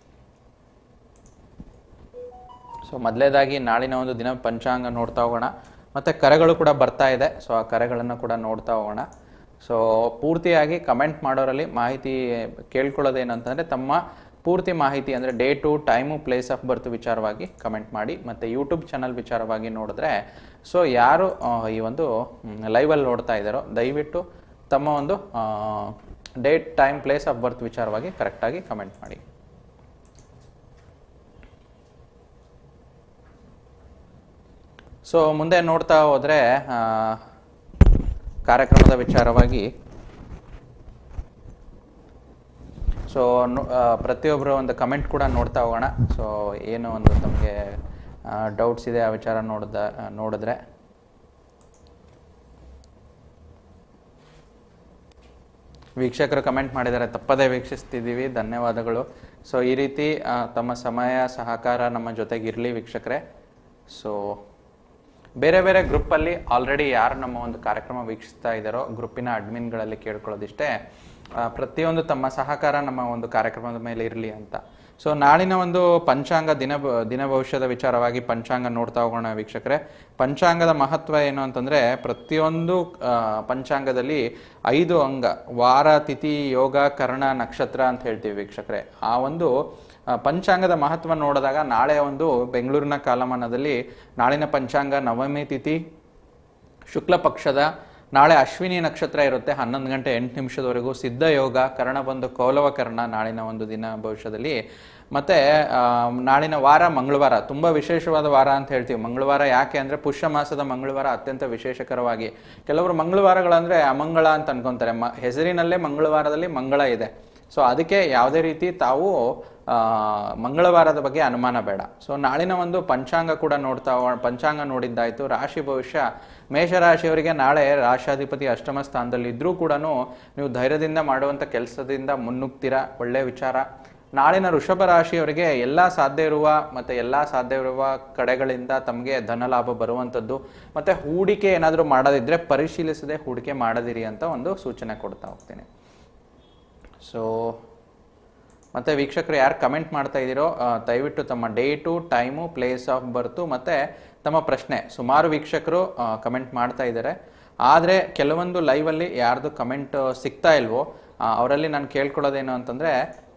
ಸೊ ಮೊದಲೇದಾಗಿ ನಾಳಿನ ಒಂದು ದಿನ ಪಂಚಾಂಗ ನೋಡ್ತಾ ಹೋಗೋಣ ಮತ್ತು ಕರೆಗಳು ಕೂಡ ಬರ್ತಾ ಇದೆ ಸೊ ಆ ಕರೆಗಳನ್ನು ಕೂಡ ನೋಡ್ತಾ ಹೋಗೋಣ ಸೊ ಪೂರ್ತಿಯಾಗಿ ಕಮೆಂಟ್ ಮಾಡೋರಲ್ಲಿ ಮಾಹಿತಿ ಕೇಳ್ಕೊಳ್ಳೋದೇನಂತಂದರೆ ತಮ್ಮ ಪೂರ್ತಿ ಮಾಹಿತಿ ಅಂದರೆ date time place of birth ವಿಚಾರವಾಗಿ ಕಮೆಂಟ್ ಮಾಡಿ ಮತ್ತು ಯೂಟ್ಯೂಬ್ ಚಾನಲ್ ವಿಚಾರವಾಗಿ ನೋಡಿದ್ರೆ ಸೊ ಯಾರು ಆ, ಈ ಒಂದು ಲೈವಲ್ಲಿ ನೋಡ್ತಾ ಇದ್ದಾರೋ ದಯವಿಟ್ಟು ತಮ್ಮ ಒಂದು date time place of birth ವಿಚಾರವಾಗಿ ಕರೆಕ್ಟಾಗಿ ಕಮೆಂಟ್ ಮಾಡಿ ಸೊ ಮುಂದೆ ನೋಡ್ತಾ ಹೋದರೆ ಕಾರ್ಯಕ್ರಮದ ವಿಚಾರವಾಗಿ ಸೊ ಪ್ರತಿಯೊಬ್ಬರು ಒಂದು ಕಮೆಂಟ್ ಕೂಡ ನೋಡ್ತಾ ಹೋಗೋಣ ಸೊ ಏನು ಒಂದು ತಮಗೆ ಡೌಟ್ಸ್ ಇದೆ ಆ ವಿಚಾರ ನೋಡ್ದ ನೋಡಿದ್ರೆ ವೀಕ್ಷಕರು ಕಮೆಂಟ್ ಮಾಡಿದ್ದಾರೆ ತಪ್ಪದೇ ವೀಕ್ಷಿಸ್ತಿದ್ದೀವಿ ಧನ್ಯವಾದಗಳು ಸೊ ಈ ರೀತಿ ಆ, ತಮ್ಮ ಸಮಯ ಸಹಕಾರ ನಮ್ಮ ಜೊತೆಗಿರಲಿ ವೀಕ್ಷಕರೇ ಸೊ ಬೇರೆ ಬೇರೆ ಗ್ರೂಪಲ್ಲಿ ಆಲ್ರೆಡಿ ಯಾರು ನಮ್ಮ ಒಂದು ಕಾರ್ಯಕ್ರಮ ವೀಕ್ಷಿಸ್ತಾ ಇದ್ದಾರೋ ಗ್ರೂಪಿನ ಅಡ್ಮಿನ್ಗಳಲ್ಲಿ ಕೇಳ್ಕೊಳ್ಳೋದಿಷ್ಟೇ ಆ, ಪ್ರತಿಯೊಂದು ತಮ್ಮ ಸಹಕಾರ ನಮ್ಮ ಒಂದು ಕಾರ್ಯಕ್ರಮದ ಮೇಲೆ ಇರಲಿ ಅಂತ ಸೊ ನಾಳಿನ ಒಂದು ಪಂಚಾಂಗ ದಿನ ದಿನ ಭವಿಷ್ಯದ ವಿಚಾರವಾಗಿ ಪಂಚಾಂಗ ನೋಡ್ತಾ ಹೋಗೋಣ ವೀಕ್ಷಕರೇ ಪಂಚಾಂಗದ ಮಹತ್ವ ಏನು ಅಂತಂದರೆ ಪ್ರತಿಯೊಂದು ಆ, ಪಂಚಾಂಗದಲ್ಲಿ ಐದು ಅಂಗ ವಾರ ತಿಥಿ ಯೋಗ ಕರ್ಣ ನಕ್ಷತ್ರ ಅಂತ ಹೇಳ್ತೀವಿ ವೀಕ್ಷಕರೇ ಆ ಒಂದು ಆ, ಪಂಚಾಂಗದ ಮಹತ್ವ ನೋಡಿದಾಗ ನಾಳೆ ಒಂದು ಬೆಂಗಳೂರಿನ ಕಾಲಮಾನದಲ್ಲಿ ನಾಳಿನ ಪಂಚಾಂಗ ನವಮಿ ತಿಥಿ ಶುಕ್ಲ ಪಕ್ಷದ ನಾಳೆ ಅಶ್ವಿನಿ ನಕ್ಷತ್ರ ಇರುತ್ತೆ ಹನ್ನೊಂದು ಗಂಟೆ ಎಂಟು ನಿಮಿಷದವರೆಗೂ ಸಿದ್ಧ ಯೋಗ ಕರ್ಣ ಬಂದು ಕೌಲವ ಕರ್ಣ ನಾಳಿನ ಒಂದು ದಿನ ಭವಿಷ್ಯದಲ್ಲಿ ಮತ್ತೆ ಆ, ನಾಳಿನ ವಾರ ಮಂಗಳವಾರ ತುಂಬ ವಿಶೇಷವಾದ ವಾರ ಅಂತ ಹೇಳ್ತೀವಿ ಮಂಗಳವಾರ ಯಾಕೆ ಅಂದರೆ ಪುಷ್ಯ ಮಾಸದ ಮಂಗಳವಾರ ಅತ್ಯಂತ ವಿಶೇಷಕರವಾಗಿ ಕೆಲವರು ಮಂಗಳವಾರಗಳಂದ್ರೆ ಅಮಂಗಳ ಅಂತ ಅನ್ಕೊಂತಾರೆ ಮ ಹೆಸರಿನಲ್ಲೇ ಮಂಗಳವಾರದಲ್ಲಿ ಮಂಗಳ ಇದೆ ಸೊ ಅದಕ್ಕೆ ಯಾವುದೇ ರೀತಿ ತಾವು ಆ, ಮಂಗಳವಾರದ ಬಗ್ಗೆ ಅನುಮಾನ ಬೇಡ ಸೊ ನಾಳಿನ ಒಂದು ಪಂಚಾಂಗ ಕೂಡ ನೋಡ್ತಾ ಹೋಗೋಣ. ಪಂಚಾಂಗ ನೋಡಿದ್ದಾಯ್ತು ರಾಶಿ ಭವಿಷ್ಯ ಮೇಷರಾಶಿಯವರಿಗೆ ನಾಳೆ ರಾಶಾಧಿಪತಿ ಅಷ್ಟಮ ಸ್ಥಾನದಲ್ಲಿ ಇದ್ರೂ ಕೂಡ ನೀವು ಧೈರ್ಯದಿಂದ ಮಾಡುವಂಥ ಕೆಲಸದಿಂದ ಮುನ್ನುಗ್ತೀರಾ ಒಳ್ಳೆಯ ವಿಚಾರ ನಾಳಿನ ವೃಷಭ ರಾಶಿಯವರಿಗೆ ಎಲ್ಲ ಸಾಧ್ಯ ಇರುವ ಮತ್ತು ಎಲ್ಲ ಸಾಧ್ಯ ಇರುವ ಕಡೆಗಳಿಂದ ತಮಗೆ ಧನ ಲಾಭ ಬರುವಂಥದ್ದು ಮತ್ತು ಹೂಡಿಕೆ ಏನಾದರೂ ಮಾಡೋದಿದ್ರೆ ಪರಿಶೀಲಿಸದೆ ಹೂಡಿಕೆ ಮಾಡದಿರಿ ಅಂತ ಒಂದು ಸೂಚನೆ ಕೊಡ್ತಾ ಹೋಗ್ತೀನಿ ಸೊ ಮತ್ತು ವೀಕ್ಷಕರು ಯಾರು ಕಮೆಂಟ್ ಮಾಡ್ತಾ ಇದ್ದೀರೋ ಆ, ದಯವಿಟ್ಟು ತಮ್ಮ date time place of birth ಮತ್ತು ತಮ್ಮ ಪ್ರಶ್ನೆ ಸುಮಾರು ವೀಕ್ಷಕರು ಕಮೆಂಟ್ ಮಾಡ್ತಾ ಇದ್ದಾರೆ ಆದರೆ ಕೆಲವೊಂದು ಲೈವಲ್ಲಿ ಯಾರ್ದು ಕಮೆಂಟ್ ಸಿಗ್ತಾ ಇಲ್ವೋ ಆ, ಅವರಲ್ಲಿ ನಾನು ಕೇಳ್ಕೊಳ್ಳೋದೇನು ಅಂತಂದರೆ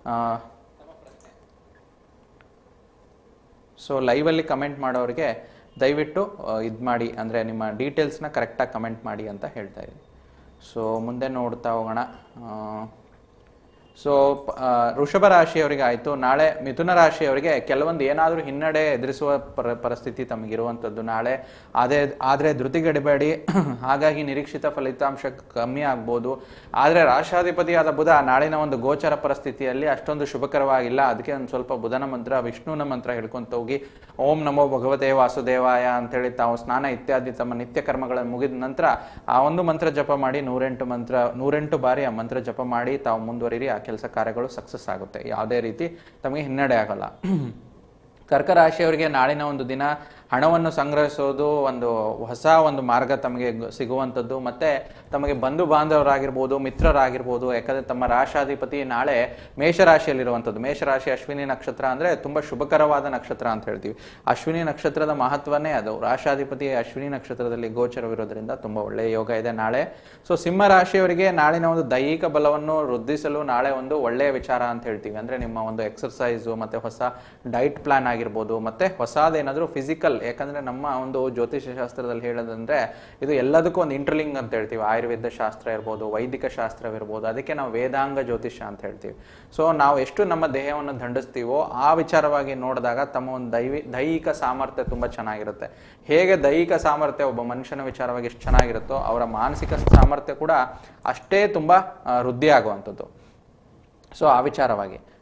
ಸೊ ಲೈವಲ್ಲಿ ಕಮೆಂಟ್ ಮಾಡೋರಿಗೆ ದಯವಿಟ್ಟು ಇದು ಮಾಡಿ ಅಂದರೆ ನಿಮ್ಮ ಡೀಟೇಲ್ಸ್ನ ಕರೆಕ್ಟಾಗಿ ಕಮೆಂಟ್ ಮಾಡಿ ಅಂತ ಹೇಳ್ತಾ ಇದ್ದೀನಿ ಸೊ ಮುಂದೆ ನೋಡ್ತಾ ಹೋಗೋಣ ಆ, ಸೊ ಪ- ಆ, ವೃಷಭ ರಾಶಿಯವರಿಗೆ ಆಯಿತು ನಾಳೆ ಮಿಥುನ ರಾಶಿಯವರಿಗೆ ಕೆಲವೊಂದು ಏನಾದರೂ ಹಿನ್ನಡೆ ಎದುರಿಸುವ ಪರ ಪರಿಸ್ಥಿತಿ ತಮಗಿರುವಂಥದ್ದು ನಾಳೆ ಅದೇ ಆದರೆ ಧೃತಿಗೆಡಬೇಡಿ ಹಾಗಾಗಿ ನಿರೀಕ್ಷಿತ ಫಲಿತಾಂಶ ಕಮ್ಮಿ ಆಗ್ಬೋದು ಆದರೆ ರಾಷ್ಟ್ರಾಧಿಪತಿಯಾದ ಬುಧ ನಾಳಿನ ಒಂದು ಗೋಚರ ಪರಿಸ್ಥಿತಿಯಲ್ಲಿ ಅಷ್ಟೊಂದು ಶುಭಕರವಾಗಿಲ್ಲ ಅದಕ್ಕೆ ಒಂದು ಸ್ವಲ್ಪ ಬುಧನ ಮಂತ್ರ ವಿಷ್ಣುವಿನ ಮಂತ್ರ ಹೇಳ್ಕೊಂತ ಹೋಗಿ ಓಂ ನಮೋ ಭಗವತೆ ವಾಸುದೇವಾಯ ಅಂತೇಳಿ ತಾವು ಸ್ನಾನ ಇತ್ಯಾದಿ ತಮ್ಮ ನಿತ್ಯ ಕರ್ಮಗಳನ್ನು ಮುಗಿದ ನಂತರ ಆ ಒಂದು ಮಂತ್ರ ಜಪ ಮಾಡಿ ನೂರೆಂಟು ಮಂತ್ರ ನೂರೆಂಟು ಬಾರಿ ಆ ಮಂತ್ರ ಜಪ ಮಾಡಿ ತಾವು ಮುಂದುವರಿರಿ ಆ ಕೆಲಸ ಕಾರ್ಯಗಳು ಸಕ್ಸಸ್ ಆಗುತ್ತೆ ಯಾವುದೇ ರೀತಿ ತಮಗೆ ಹಿನ್ನಡೆ ಆಗಲ್ಲ ಕರ್ಕ ರಾಶಿಯವರಿಗೆ ನಾಳಿನ ಒಂದು ದಿನ ಹಣವನ್ನು ಸಂಗ್ರಹಿಸೋದು ಒಂದು ಹೊಸ ಒಂದು ಮಾರ್ಗ ತಮಗೆ ಗ- ಸಿಗುವಂಥದ್ದು ಮತ್ತೆ ತಮಗೆ ಬಂಧು ಬಾಂಧವರಾಗಿರ್ಬೋದು ಮಿತ್ರರಾಗಿರ್ಬೋದು ಯಾಕಂದ್ರೆ ತಮ್ಮ ರಾಶಾಧಿಪತಿ ನಾಳೆ ಮೇಷರಾಶಿಯಲ್ಲಿರುವಂಥದ್ದು ಮೇಷರಾಶಿ ಅಶ್ವಿನಿ ನಕ್ಷತ್ರ ಅಂದ್ರೆ ತುಂಬಾ ಶುಭಕರವಾದ ನಕ್ಷತ್ರ ಅಂತ ಹೇಳ್ತೀವಿ ಅಶ್ವಿನಿ ನಕ್ಷತ್ರದ ಮಹತ್ವನೇ ಅದು ರಾಶಾಧಿಪತಿ ಅಶ್ವಿನಿ ನಕ್ಷತ್ರದಲ್ಲಿ ಗೋಚರವಿರೋದ್ರಿಂದ ತುಂಬಾ ಒಳ್ಳೆಯ ಯೋಗ ಇದೆ ನಾಳೆ ಸೊ ಸಿಂಹ ರಾಶಿಯವರಿಗೆ ನಾಳಿನ ಒಂದು ದೈಹಿಕ ಬಲವನ್ನು ವೃದ್ಧಿಸಲು ನಾಳೆ ಒಂದು ಒಳ್ಳೆಯ ವಿಚಾರ ಅಂತ ಹೇಳ್ತೀವಿ ಅಂದ್ರೆ ನಿಮ್ಮ ಒಂದು ಎಕ್ಸರ್ಸೈಸು ಮತ್ತೆ ಹೊಸ ಡೈಟ್ ಪ್ಲಾನ್ ಆಗಿರ್ಬೋದು ಮತ್ತೆ ಹೊಸದೇನಾದ್ರೂ ಫಿಸಿಕಲ್ ಯಾಕಂದ್ರೆ ನಮ್ಮ ಒಂದು ಜ್ಯೋತಿಷ ಶಾಸ್ತ್ರದಲ್ಲಿ ಹೇಳೋದಂದ್ರೆ ಇದು ಎಲ್ಲದಕ್ಕೂ ಒಂದು ಇಂಟರ್ಲಿಂಗ್ ಅಂತ ಹೇಳ್ತೀವಿ ಆಯುರ್ವೇದ ಶಾಸ್ತ್ರ ಇರ್ಬೋದು ವೈದಿಕ ಶಾಸ್ತ್ರವಿರ್ಬೋದು ಅದಕ್ಕೆ ನಾವು ವೇದಾಂಗ ಜ್ಯೋತಿಷ ಅಂತ ಹೇಳ್ತೀವಿ ಸೊ ನಾವು ಎಷ್ಟು ನಮ್ಮ ದೇಹವನ್ನು ದಂಡಿಸ್ತೀವೋ ಆ ವಿಚಾರವಾಗಿ ನೋಡಿದಾಗ ತಮ್ಮ ಒಂದು ದೈವಿ ದೈಹಿಕ ಸಾಮರ್ಥ್ಯ ತುಂಬಾ ಚೆನ್ನಾಗಿರುತ್ತೆ ಹೇಗೆ ದೈಹಿಕ ಸಾಮರ್ಥ್ಯ ಒಬ್ಬ ಮನುಷ್ಯನ ವಿಚಾರವಾಗಿ ಎಷ್ಟು ಚೆನ್ನಾಗಿರುತ್ತೋ ಅವರ ಮಾನಸಿಕ ಸಾಮರ್ಥ್ಯ ಕೂಡ ಅಷ್ಟೇ ತುಂಬಾ ಆ, ವೃದ್ಧಿ ಆಗುವಂಥದ್ದು ಸೊ ಆ ವಿಚಾರವಾಗಿ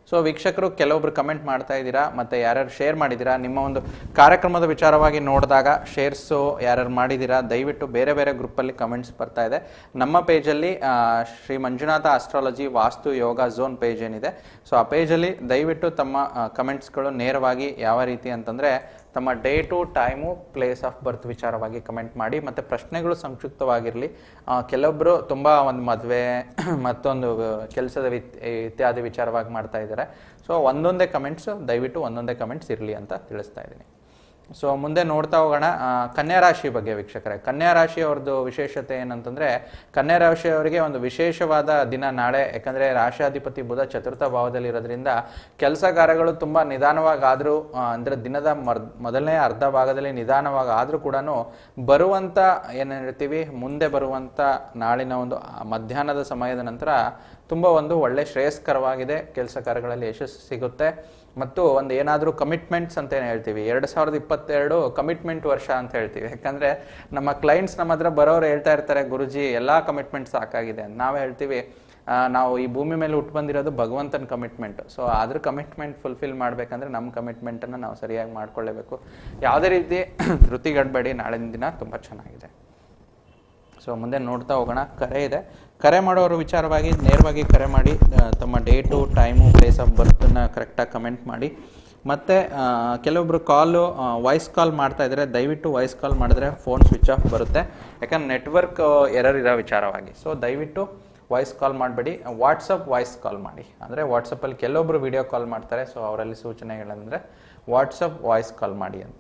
ಸೊ ವೀಕ್ಷಕರು ಕೆಲವೊಬ್ರು ಕಮೆಂಟ್ ಮಾಡ್ತಾ ಇದ್ದೀರಾ ಮತ್ತು ಯಾರ್ಯಾರು ಶೇರ್ ಮಾಡಿದ್ದೀರಾ ನಿಮ್ಮ ಒಂದು ಕಾರ್ಯಕ್ರಮದ ವಿಚಾರವಾಗಿ ನೋಡಿದಾಗ ಶೇರ್ಸು ಯಾರ್ಯಾರು ಮಾಡಿದ್ದೀರಾ ದಯವಿಟ್ಟು ಬೇರೆ ಬೇರೆ ಗ್ರೂಪಲ್ಲಿ ಕಮೆಂಟ್ಸ್ ಬರ್ತಾ ಇದೆ ನಮ್ಮ ಪೇಜಲ್ಲಿ Shri Manjunatha Astrology Vastu Yoga Zone page ಏನಿದೆ ಸೊ ಆ ಪೇಜಲ್ಲಿ ದಯವಿಟ್ಟು ತಮ್ಮ ಕಮೆಂಟ್ಸ್ಗಳು ನೇರವಾಗಿ ಯಾವ ರೀತಿ ಅಂತಂದರೆ ತಮ್ಮ date time place of birth ವಿಚಾರವಾಗಿ ಕಮೆಂಟ್ ಮಾಡಿ ಮತ್ತು ಪ್ರಶ್ನೆಗಳು ಸಂಕ್ಷಿಪ್ತವಾಗಿರಲಿ ಕೆಲವೊಬ್ಬರು ತುಂಬ ಒಂದು ಮದುವೆ ಮತ್ತೊಂದು ಕೆಲಸದ ಇತ್ಯಾದಿ ವಿಚಾರವಾಗಿ ಮಾಡ್ತಾ ಇದ್ದಾರೆ ಸೊ ಒಂದೊಂದೇ ಕಮೆಂಟ್ಸ್ ದಯವಿಟ್ಟು ಒಂದೊಂದೇ ಕಮೆಂಟ್ಸ್ ಇರಲಿ ಅಂತ ತಿಳಿಸ್ತಾ ಇದ್ದೀನಿ ಸೊ ಮುಂದೆ ನೋಡ್ತಾ ಹೋಗೋಣ ಆ, ಕನ್ಯಾ ರಾಶಿ ಬಗ್ಗೆ ವೀಕ್ಷಕರೇ ಕನ್ಯಾ ರಾಶಿ ಅವ್ರದ್ದು ವಿಶೇಷತೆ ಏನಂತಂದ್ರೆ ಕನ್ಯಾ ರಾಶಿ ಅವರಿಗೆ ಒಂದು ವಿಶೇಷವಾದ ದಿನ ನಾಳೆ ಯಾಕಂದ್ರೆ ರಾಶಾಧಿಪತಿ ಬುಧ ಚತುರ್ಥ ಭಾವದಲ್ಲಿ ಇರೋದ್ರಿಂದ ಕೆಲಸ ಕಾರ್ಯಗಳು ತುಂಬಾ ನಿಧಾನವಾಗಿ ಆದ್ರೂ ಆ, ಅಂದ್ರೆ ದಿನದ ಮರ್ ಮೊದಲನೇ ಅರ್ಧ ಭಾಗದಲ್ಲಿ ನಿಧಾನವಾಗಿ ಆದ್ರೂ ಕೂಡ ಬರುವಂತ ಏನ್ ಹೇಳ್ತೀವಿ ಮುಂದೆ ಬರುವಂತ ನಾಳಿನ ಒಂದು ಆ ಮಧ್ಯಾಹ್ನದ ಸಮಯದ ನಂತರ ತುಂಬ ಒಂದು ಒಳ್ಳೆ ಶ್ರೇಯಸ್ಕರವಾಗಿದೆ ಕೆಲಸ ಕಾರ್ಯಗಳಲ್ಲಿ ಯಶಸ್ಸು ಸಿಗುತ್ತೆ ಮತ್ತು ಒಂದು ಏನಾದರೂ ಕಮಿಟ್ಮೆಂಟ್ಸ್ ಅಂತ ಏನು ಹೇಳ್ತೀವಿ ಎರಡು ಸಾವಿರದ ಇಪ್ಪತ್ತೆರಡು ಕಮಿಟ್ಮೆಂಟ್ ವರ್ಷ ಅಂತ ಹೇಳ್ತೀವಿ ಯಾಕಂದರೆ ನಮ್ಮ ಕ್ಲೈಂಟ್ಸ್ ನಮ್ಮ ಹತ್ರ ಬರೋರು ಹೇಳ್ತಾ ಇರ್ತಾರೆ ಗುರುಜಿ ಎಲ್ಲ ಕಮಿಟ್ಮೆಂಟ್ ಸಾಕಾಗಿದೆ ಅಂತ ನಾವೇ ಹೇಳ್ತೀವಿ ಆ, ನಾವು ಈ ಭೂಮಿ ಮೇಲೆ ಹುಟ್ಟು ಬಂದಿರೋದು ಭಗವಂತನ ಕಮಿಟ್ಮೆಂಟ್ ಸೊ ಅದ್ರ ಕಮಿಟ್ಮೆಂಟ್ ಫುಲ್ಫಿಲ್ ಮಾಡಬೇಕಂದ್ರೆ ನಮ್ಮ ಕಮಿಟ್ಮೆಂಟನ್ನು ನಾವು ಸರಿಯಾಗಿ ಮಾಡ್ಕೊಳ್ಳೇಬೇಕು ಯಾವುದೇ ರೀತಿ ಧೃತಿಗಡ್ಬೇಡಿ ನಾಳಿನ ದಿನ ತುಂಬ ಚೆನ್ನಾಗಿದೆ ಸೊ ಮುಂದೆ ನೋಡ್ತಾ ಹೋಗೋಣ ಕರೆ ಇದೆ ಕರೆ ಮಾಡೋರ ವಿಚಾರವಾಗಿ ನೇರವಾಗಿ ಕರೆ ಮಾಡಿ ಆ, ತಮ್ಮ ಡೇಟು ಟೈಮು ಪ್ಲೇಸ್ ಆಫ್ ಬರ್ತನ್ನ ಕರೆಕ್ಟಾಗಿ ಕಮೆಂಟ್ ಮಾಡಿ ಮತ್ತು ಕೆಲವೊಬ್ರು ಕಾಲು ವಾಯ್ಸ್ ಕಾಲ್ ಮಾಡ್ತಾ ಇದ್ದಾರೆ ದಯವಿಟ್ಟು ವಾಯ್ಸ್ ಕಾಲ್ ಮಾಡಿದ್ರೆ ಫೋನ್ ಸ್ವಿಚ್ ಆಫ್ ಬರುತ್ತೆ ಯಾಕಂದ್ರೆ ನೆಟ್ವರ್ಕ್ ಎರರ್ ಇರೋ ವಿಚಾರವಾಗಿ ಸೊ ದಯವಿಟ್ಟು ವಾಯ್ಸ್ ಕಾಲ್ ಮಾಡಬೇಡಿ ವಾಟ್ಸಪ್ ವಾಯ್ಸ್ ಕಾಲ್ ಮಾಡಿ ಅಂದರೆ ವಾಟ್ಸಪ್ಪಲ್ಲಿ ಕೆಲವೊಬ್ರು ವಿಡಿಯೋ ಕಾಲ್ ಮಾಡ್ತಾರೆ ಸೊ ಅವರಲ್ಲಿ ಸೂಚನೆಗಳಂದರೆ ವಾಟ್ಸಪ್ ವಾಯ್ಸ್ ಕಾಲ್ ಮಾಡಿ ಅಂತ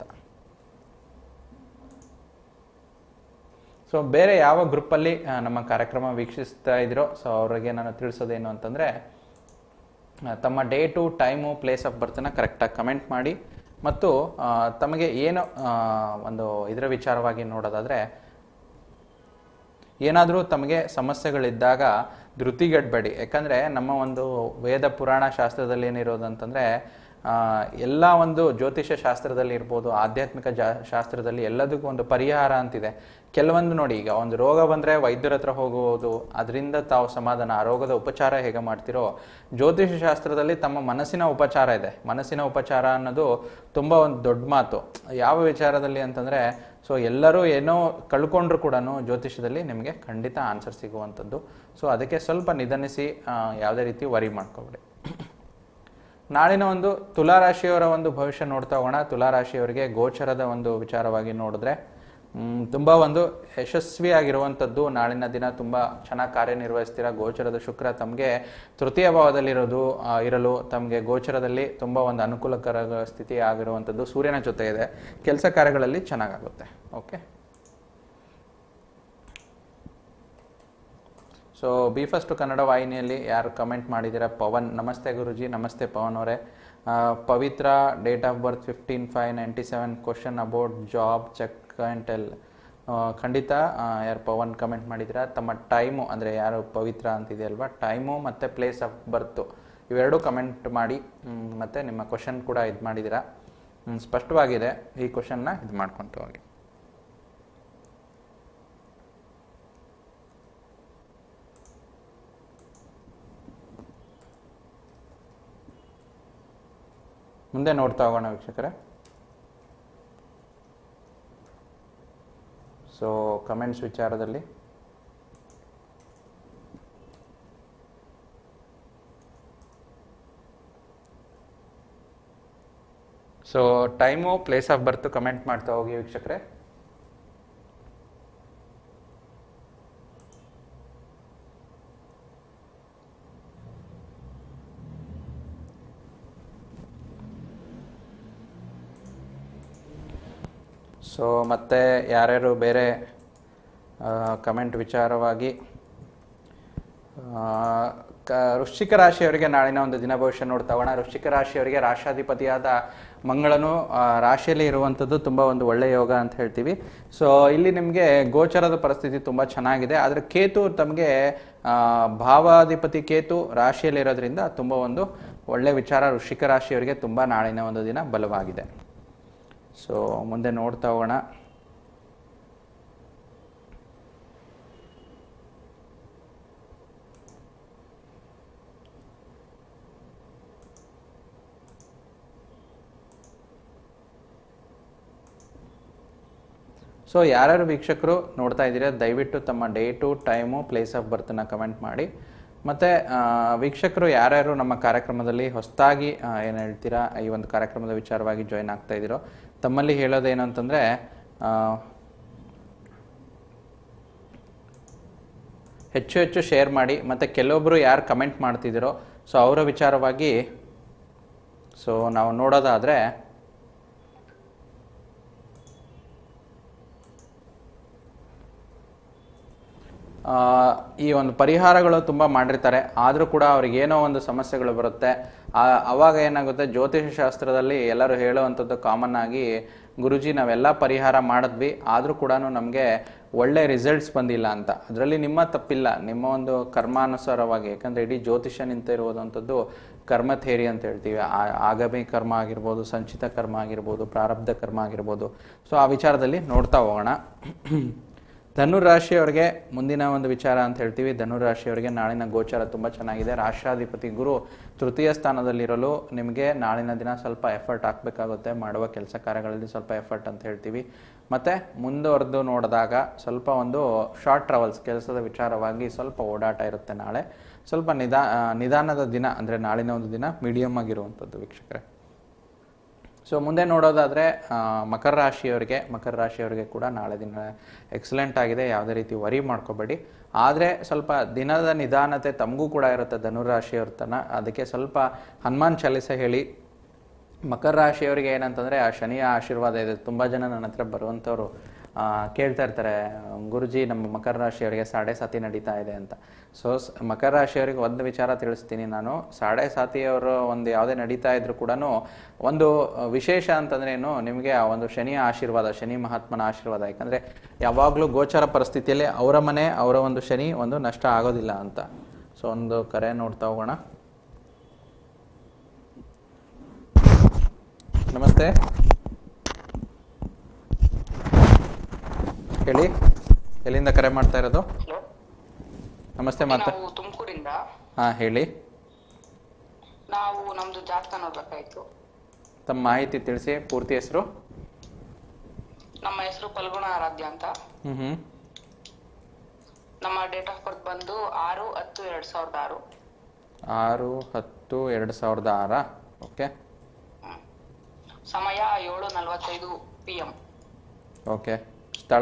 ಸೊ ಬೇರೆ ಯಾವ ಗ್ರೂಪಲ್ಲಿ ಆ, ನಮ್ಮ ಕಾರ್ಯಕ್ರಮ ವೀಕ್ಷಿಸ್ತಾ ಇದ್ರೋ ಸೊ ಅವರಿಗೆ ನಾನು ತಿಳಿಸೋದೇನು ಅಂತಂದರೆ ತಮ್ಮ ಡೇಟು ಟೈಮು ಪ್ಲೇಸ್ ಆಫ್ ಬರ್ತನ್ನ ಕರೆಕ್ಟಾಗಿ ಕಮೆಂಟ್ ಮಾಡಿ ಮತ್ತು ಆ, ತಮಗೆ ಏನು ಆ, ಒಂದು ಇದರ ವಿಚಾರವಾಗಿ ನೋಡೋದಾದರೆ ಏನಾದರೂ ತಮಗೆ ಸಮಸ್ಯೆಗಳಿದ್ದಾಗ ಧೃತಿಗೆಡಬೇಡಿ ಯಾಕಂದರೆ ನಮ್ಮ ಒಂದು ವೇದ ಪುರಾಣ ಶಾಸ್ತ್ರದಲ್ಲಿ ಏನಿರೋದು ಅಂತಂದರೆ ಎಲ್ಲ ಒಂದು ಜ್ಯೋತಿಷ್ಯ ಶಾಸ್ತ್ರದಲ್ಲಿ ಇರ್ಬೋದು ಆಧ್ಯಾತ್ಮಿಕ ಜಾ ಶಾಸ್ತ್ರದಲ್ಲಿ ಎಲ್ಲದಕ್ಕೂ ಒಂದು ಪರಿಹಾರ ಅಂತಿದೆ ಕೆಲವೊಂದು ನೋಡಿ ಈಗ ಒಂದು ರೋಗ ಬಂದರೆ ವೈದ್ಯರ ಹತ್ರ ಹೋಗುವುದು ಅದರಿಂದ ತಾವು ಸಮಾಧಾನ ಆ ರೋಗದ ಉಪಚಾರ ಹೇಗೆ ಮಾಡ್ತಿರೋ ಜ್ಯೋತಿಷ್ಯ ಶಾಸ್ತ್ರದಲ್ಲಿ ತಮ್ಮ ಮನಸ್ಸಿನ ಉಪಚಾರ ಇದೆ ಮನಸ್ಸಿನ ಉಪಚಾರ ಅನ್ನೋದು ತುಂಬ ಒಂದು ದೊಡ್ಡ ಮಾತು ಯಾವ ವಿಚಾರದಲ್ಲಿ ಅಂತಂದರೆ ಸೊ ಎಲ್ಲರೂ ಏನೋ ಕಳ್ಕೊಂಡ್ರು ಕೂಡ ಜ್ಯೋತಿಷ್ಯದಲ್ಲಿ ನಿಮಗೆ ಖಂಡಿತ ಆನ್ಸರ್ ಸಿಗುವಂಥದ್ದು ಸೊ ಅದಕ್ಕೆ ಸ್ವಲ್ಪ ನಿಧಾನಿಸಿ ಆ, ಯಾವುದೇ ರೀತಿ ವರಿ ಮಾಡ್ಕೊಬೇಡಿ ನಾಳಿನ ಒಂದು ತುಲಾರಾಶಿಯವರ ಒಂದು ಭವಿಷ್ಯ ನೋಡ್ತಾ ಹೋಗೋಣ ತುಲಾರಾಶಿಯವರಿಗೆ ಗೋಚರದ ಒಂದು ವಿಚಾರವಾಗಿ ನೋಡಿದ್ರೆ ಮ್, ತುಂಬ ಒಂದು ಯಶಸ್ವಿಯಾಗಿರುವಂಥದ್ದು ನಾಳಿನ ದಿನ ತುಂಬ ಚೆನ್ನಾಗಿ ಕಾರ್ಯನಿರ್ವಹಿಸ್ತೀರ ಗೋಚರದ ಶುಕ್ರ ತಮಗೆ ತೃತೀಯ ಭಾವದಲ್ಲಿರೋದು ಆ, ಇರಲು ತಮಗೆ ಗೋಚರದಲ್ಲಿ ತುಂಬ ಒಂದು ಅನುಕೂಲಕರ ಸ್ಥಿತಿ ಆಗಿರುವಂಥದ್ದು ಸೂರ್ಯನ ಜೊತೆ ಇದೆ ಕೆಲಸ ಕಾರ್ಯಗಳಲ್ಲಿ ಚೆನ್ನಾಗಾಗುತ್ತೆ okay so B first Kannada ವಾಹಿನಿಯಲ್ಲಿ ಯಾರು ಕಮೆಂಟ್ ಮಾಡಿದ್ದೀರಾ ಪವನ್ ನಮಸ್ತೆ ಗುರುಜಿ ನಮಸ್ತೆ ಪವನ್ ಅವರೇ ಆ, Pavitra date of birth fifteen five ninety seven question about job check and tell ಖಂಡಿತ ಆ, ಯಾರು ಪವನ್ ಕಮೆಂಟ್ ಮಾಡಿದ್ದೀರಾ ತಮ್ಮ ಟೈಮು ಅಂದರೆ ಯಾರು ಪವಿತ್ರ ಅಂತಿದೆಯಲ್ವಾ ಟೈಮು ಮತ್ತು ಪ್ಲೇಸ್ ಆಫ್ ಬರ್ತು ಇವೆರಡೂ ಕಮೆಂಟ್ ಮಾಡಿ ಮ್, ಮತ್ತೆ ನಿಮ್ಮ ಕ್ವಶನ್ ಕೂಡ ಇದು ಮಾಡಿದ್ದೀರಾ ಮ್, ಸ್ಪಷ್ಟವಾಗಿದೆ ಈ ಕ್ವಶನ್ನ ಇದು ಮಾಡ್ಕೊಂತ ಹೋಗಿ ಮುಂದೆ ನೋಡ್ತಾ ಹೋಗೋಣ ವೀಕ್ಷಕರೇ ಸೊ ಕಮೆಂಟ್ಸ್ ವಿಚಾರದಲ್ಲಿ so time place of birth comment ಮಾಡ್ತಾ ಹೋಗಿ ವೀಕ್ಷಕರೇ ಸೊ ಮತ್ತೆ ಯಾರ್ಯಾರು ಬೇರೆ ಕಮೆಂಟ್ ವಿಚಾರವಾಗಿ ಆ, ಕ ವೃಶ್ಚಿಕ ರಾಶಿಯವರಿಗೆ ನಾಳಿನ ಒಂದು ದಿನ ಭವಿಷ್ಯ ನೋಡ್ತಾ ಹೋಗೋಣ ವೃಶ್ಚಿಕ ರಾಶಿಯವರಿಗೆ ರಾಶಾಧಿಪತಿಯಾದ ಮಂಗಳನು ಆ, ರಾಶಿಯಲ್ಲಿ ಇರುವಂಥದ್ದು ತುಂಬ ಒಂದು ಒಳ್ಳೆಯ ಯೋಗ ಅಂತ ಹೇಳ್ತೀವಿ ಸೊ ಇಲ್ಲಿ ನಿಮಗೆ ಗೋಚರದ ಪರಿಸ್ಥಿತಿ ತುಂಬ ಚೆನ್ನಾಗಿದೆ ಆದರೆ ಕೇತು ತಮಗೆ ಆ, ಭಾವಾಧಿಪತಿ ಕೇತು ರಾಶಿಯಲ್ಲಿ ಇರೋದ್ರಿಂದ ತುಂಬ ಒಂದು ಒಳ್ಳೆಯ ವಿಚಾರ ವೃಶ್ಚಿಕ ರಾಶಿಯವರಿಗೆ ತುಂಬ ನಾಳಿನ ಒಂದು ದಿನ ಬಲವಾಗಿದೆ ಸೊ ಮುಂದೆ ನೋಡ್ತಾ ಹೋಗೋಣ ಸೊ ಯಾರ್ಯಾರು ವೀಕ್ಷಕರು ನೋಡ್ತಾ ಇದ್ದೀರಾ ದಯವಿಟ್ಟು ತಮ್ಮ ಡೇಟು ಟೈಮು ಪ್ಲೇಸ್ ಆಫ್ ಬರ್ತನ್ನ ಕಮೆಂಟ್ ಮಾಡಿ ಮತ್ತು ವೀಕ್ಷಕರು ಯಾರ್ಯಾರು ನಮ್ಮ ಕಾರ್ಯಕ್ರಮದಲ್ಲಿ ಹೊಸದಾಗಿ ಏನು ಹೇಳ್ತೀರಾ ಈ ಒಂದು ಕಾರ್ಯಕ್ರಮದ ವಿಚಾರವಾಗಿ ಜಾಯ್ನ್ ಆಗ್ತಾ ಇದ್ದೀರೋ ತಮ್ಮಲ್ಲಿ ಹೇಳೋದೇನು ಅಂತಂದರೆ ಹೆಚ್ಚು ಹೆಚ್ಚು ಶೇರ್ ಮಾಡಿ ಮತ್ತು ಕೆಲವೊಬ್ಬರು ಯಾರು ಕಮೆಂಟ್ ಮಾಡ್ತಿದ್ದೀರೋ ಸೊ ಅವರ ವಿಚಾರವಾಗಿ ಸೊ ನಾವು ನೋಡೋದಾದರೆ ಆ, ಈ ಒಂದು ಪರಿಹಾರಗಳು ತುಂಬ ಮಾಡಿರ್ತಾರೆ ಆದರೂ ಕೂಡ ಅವ್ರಿಗೆ ಏನೋ ಒಂದು ಸಮಸ್ಯೆಗಳು ಬರುತ್ತೆ ಆ- ಅವಾಗ ಏನಾಗುತ್ತೆ ಜ್ಯೋತಿಷ ಶಾಸ್ತ್ರದಲ್ಲಿ ಎಲ್ಲರೂ ಹೇಳುವಂಥದ್ದು ಕಾಮನ್ ಆಗಿ ಗುರುಜಿ ನಾವೆಲ್ಲ ಪರಿಹಾರ ಮಾಡಿದ್ವಿ ಆದರೂ ಕೂಡ ನಮಗೆ ಒಳ್ಳೆ ರಿಸಲ್ಟ್ಸ್ ಬಂದಿಲ್ಲ ಅಂತ ಅದರಲ್ಲಿ ನಿಮ್ಮ ತಪ್ಪಿಲ್ಲ ನಿಮ್ಮ ಒಂದು ಕರ್ಮಾನುಸಾರವಾಗಿ ಯಾಕಂದರೆ ಇಡೀ ಜ್ಯೋತಿಷ ನಿಂತ ಇರುವುದಂಥದ್ದು ಕರ್ಮ ಥೇರಿ ಅಂತ ಹೇಳ್ತೀವಿ ಆ- ಆಗಮಿ ಕರ್ಮ ಆಗಿರ್ಬೋದು ಸಂಚಿತ ಕರ್ಮ ಆಗಿರ್ಬೋದು ಪ್ರಾರಬ್ಧ ಕರ್ಮ ಆಗಿರ್ಬೋದು ಸೊ ಆ ವಿಚಾರದಲ್ಲಿ ನೋಡ್ತಾ ಹೋಗೋಣ ಧನುರಾಶಿಯವರಿಗೆ ಮುಂದಿನ ಒಂದು ವಿಚಾರ ಅಂತ ಹೇಳ್ತೀವಿ ಧನುರಾಶಿಯವರಿಗೆ ನಾಳಿನ ಗೋಚಾರ ತುಂಬ ಚೆನ್ನಾಗಿದೆ ರಾಷ್ಟ್ರಾಧಿಪತಿ ಗುರು ತೃತೀಯ ಸ್ಥಾನದಲ್ಲಿರಲು ನಿಮಗೆ ನಾಳಿನ ದಿನ ಸ್ವಲ್ಪ ಎಫರ್ಟ್ ಹಾಕಬೇಕಾಗುತ್ತೆ ಮಾಡುವ ಕೆಲಸ ಕಾರ್ಯಗಳಲ್ಲಿ ಸ್ವಲ್ಪ ಎಫರ್ಟ್ ಅಂತ ಹೇಳ್ತೀವಿ ಮತ್ತು ಮುಂದುವರೆದು ನೋಡಿದಾಗ ಸ್ವಲ್ಪ ಒಂದು ಶಾರ್ಟ್ ಟ್ರಾವೆಲ್ಸ್ ಕೆಲಸದ ವಿಚಾರವಾಗಿ ಸ್ವಲ್ಪ ಓಡಾಟ ಇರುತ್ತೆ ನಾಳೆ ಸ್ವಲ್ಪ ನಿಧಾ ಆ, ನಿಧಾನದ ದಿನ ಅಂದರೆ ನಾಳಿನ ಒಂದು ದಿನ ಮೀಡಿಯಮ್ ಆಗಿರುವಂಥದ್ದು ವೀಕ್ಷಕರೇ ಸೊ ಮುಂದೆ ನೋಡೋದಾದರೆ ಮಕರ ರಾಶಿಯವರಿಗೆ ಮಕರ ರಾಶಿಯವರಿಗೆ ಕೂಡ ನಾಳೆ ದಿನ ಎಕ್ಸಲೆಂಟ್ ಆಗಿದೆ ಯಾವುದೇ ರೀತಿ ವರಿ ಮಾಡ್ಕೋಬೇಡಿ ಆದರೆ ಸ್ವಲ್ಪ ದಿನದ ನಿಧಾನತೆ ತಮಗೂ ಕೂಡ ಇರುತ್ತೆ ಧನುರಾಶಿಯವ್ರ ತನ ಅದಕ್ಕೆ ಸ್ವಲ್ಪ ಹನುಮಾನ್ ಚಾಲಿಸ ಹೇಳಿ ಮಕರ ರಾಶಿಯವರಿಗೆ ಏನಂತಂದರೆ ಆ ಶನಿಯ ಆಶೀರ್ವಾದ ಇದೆ ತುಂಬ ಜನ ನನ್ನ ಹತ್ರ ಬರುವಂಥವ್ರು ಆ, ಕೇಳ್ತಾ ಇರ್ತಾರೆ ಗುರುಜಿ ನಮ್ಮ ಮಕರ ರಾಶಿಯವರಿಗೆ ಸಾಡೆ ಸಾತಿ ನಡೀತಾ ಇದೆ ಅಂತ ಸೊ ಮಕರ ರಾಶಿಯವರಿಗೆ ಒಂದು ವಿಚಾರ ತಿಳಿಸ್ತೀನಿ ನಾನು ಸಾಡೆ ಸಾತಿಯವರು ಒಂದು ಯಾವುದೇ ನಡೀತಾ ಇದ್ರು ಕೂಡ ಒಂದು ವಿಶೇಷ ಅಂತಂದ್ರೆ ಏನು ನಿಮಗೆ ಆ ಒಂದು ಶನಿಯ ಆಶೀರ್ವಾದ ಶನಿ ಮಹಾತ್ಮನ ಆಶೀರ್ವಾದ ಯಾಕಂದರೆ ಯಾವಾಗಲೂ ಗೋಚರ ಪರಿಸ್ಥಿತಿಯಲ್ಲಿ ಅವರ ಮನೆ ಅವರ ಒಂದು ಶನಿ ಒಂದು ನಷ್ಟ ಆಗೋದಿಲ್ಲ ಅಂತ ಸೊ ಒಂದು ಕರೆ ನೋಡ್ತಾ ಹೋಗೋಣ ನಮಸ್ತೆ ಹೇಳಿ ಎಲ್ಲಿಂದ ಕರೆ ಮಾಡ್ತಾ ಇರೋದು ಹಲೋ ನಮಸ್ತೆ ಮಾತಾ ನಾವು ತುಮಕೂರಿಂದ ಹಾಂ ಹೇಳಿ ನಾವು ನಮ್ದು ಜಾತಕ ನೋಡ್ಬೇಕಾಯ್ತು ತಮ್ಮ ಮಾಹಿತಿ ತಿಳಿಸಿ ಪೂರ್ತಿ ಹೆಸರು ನಮ್ಮ ಹೆಸರು ಫಲ್ಗುಣ ಆರಾಧ್ಯ ಅಂತ ಹ್ಞೂ ಹ್ಞೂ ನಮ್ಮ ಡೇಟ್ ಆಫ್ ಬರ್ತ್ ಬಂದು ಆರು ಹತ್ತು ಎರಡ್ ಸಾವಿರದ ಆರು ಆರು ಹತ್ತು ಎರಡು ಸಾವಿರದ ಆರ ಓಕೆ ಹ್ಮ್. ಸಮಯ ಏಳು ನಲವತ್ತೈದು ಪಿ ಎಂ ಓಕೆ ಸ್ಥಳ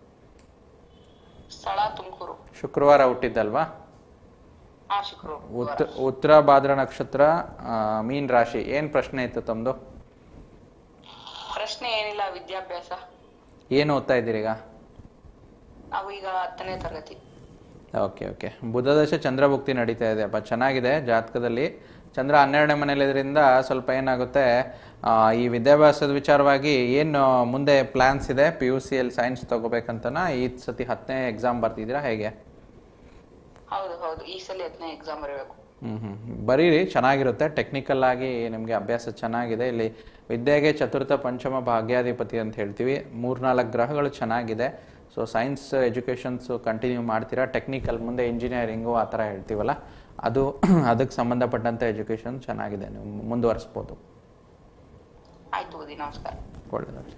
ಸ್ಥಳ ತುಮಕೂರು ಶುಕ್ರವಾರ ಹುಟ್ಟಿದ್ದಲ್ವಾ ಹಾ ಶುಕ್ರವಾರ ಉತ್ ಉತ್ತರ ಭಾದ್ರ ನಕ್ಷತ್ರ ಆ, ಮೀನ್ ರಾಶಿ ಏನು ಪ್ರಶ್ನೆ ಇತ್ತು ತಮ್ಮದು ಪ್ರಶ್ನೆ ಏನಿಲ್ಲ ವಿದ್ಯಾಭ್ಯಾಸ ಏನು ಓದ್ತಾ ಇದ್ದೀರಿ ಈಗ ನಾವು ಈಗ ಹತ್ತನೇ ತರಗತಿ ಓಕೆ ಓಕೆ ಬುಧದಶ ಚಂದ್ರಭುಕ್ತಿ ನಡೀತಾ ಇದೆ ಅಪ್ಪ ಚೆನ್ನಾಗಿದೆ ಜಾತಕದಲ್ಲಿ ಚಂದ್ರ ಹನ್ನೆರಡನೇ ಮನೆಯಲ್ಲಿರೋದ್ರಿಂದ ಸ್ವಲ್ಪ ಏನಾಗುತ್ತೆ ಆ, ಈ ವಿದ್ಯಾಭ್ಯಾಸದ ವಿಚಾರವಾಗಿ ಏನು ಮುಂದೆ ಪ್ಲ್ಯಾನ್ಸ್ ಇದೆ ಪಿ ಯು ಸಿಯಲ್ಲಿ ಸೈನ್ಸ್ ತೊಗೋಬೇಕಂತನ ಈ ಸತಿ ಹತ್ತನೇ ಎಕ್ಸಾಮ್ ಬರ್ತಿದ್ದೀರಾ ಹೇಗೆ ಹೌದು ಹೌದು ಈ ಸಲ ಹತ್ತನೇ ಎಕ್ಸಾಮ್ ಬರಬೇಕು ಹ್ಞೂ ಹ್ಞೂ ಬರೀರಿ ಚೆನ್ನಾಗಿರುತ್ತೆ ಟೆಕ್ನಿಕಲ್ ಆಗಿ ನಿಮಗೆ ಅಭ್ಯಾಸ ಚೆನ್ನಾಗಿದೆ ಇಲ್ಲಿ ವಿದ್ಯೆಗೆ ಚತುರ್ಥ ಪಂಚಮ ಭಾಗ್ಯಾಧಿಪತಿ ಅಂತ ಹೇಳ್ತೀವಿ ಮೂರ್ನಾಲ್ಕು ಗ್ರಹಗಳು ಚೆನ್ನಾಗಿದೆ ಸೊ ಸೈನ್ಸ್ ಎಜುಕೇಷನ್ಸು ಕಂಟಿನ್ಯೂ ಮಾಡ್ತೀರಾ ಟೆಕ್ನಿಕಲ್ ಮುಂದೆ ಇಂಜಿನಿಯರಿಂಗು ಆ ಥರ ಹೇಳ್ತೀವಲ್ಲ ಅದು ಅದಕ್ಕೆ ಸಂಬಂಧಪಟ್ಟಂಥ ಎಜುಕೇಷನ್ ಚೆನ್ನಾಗಿದೆ ನೀವು ಮುಂದುವರಿಸ್ಬೋದು ಆಯ್ತು ಓದಿ ನಮಸ್ಕಾರ ಒಳ್ಳೆಯದಾಗಲಿ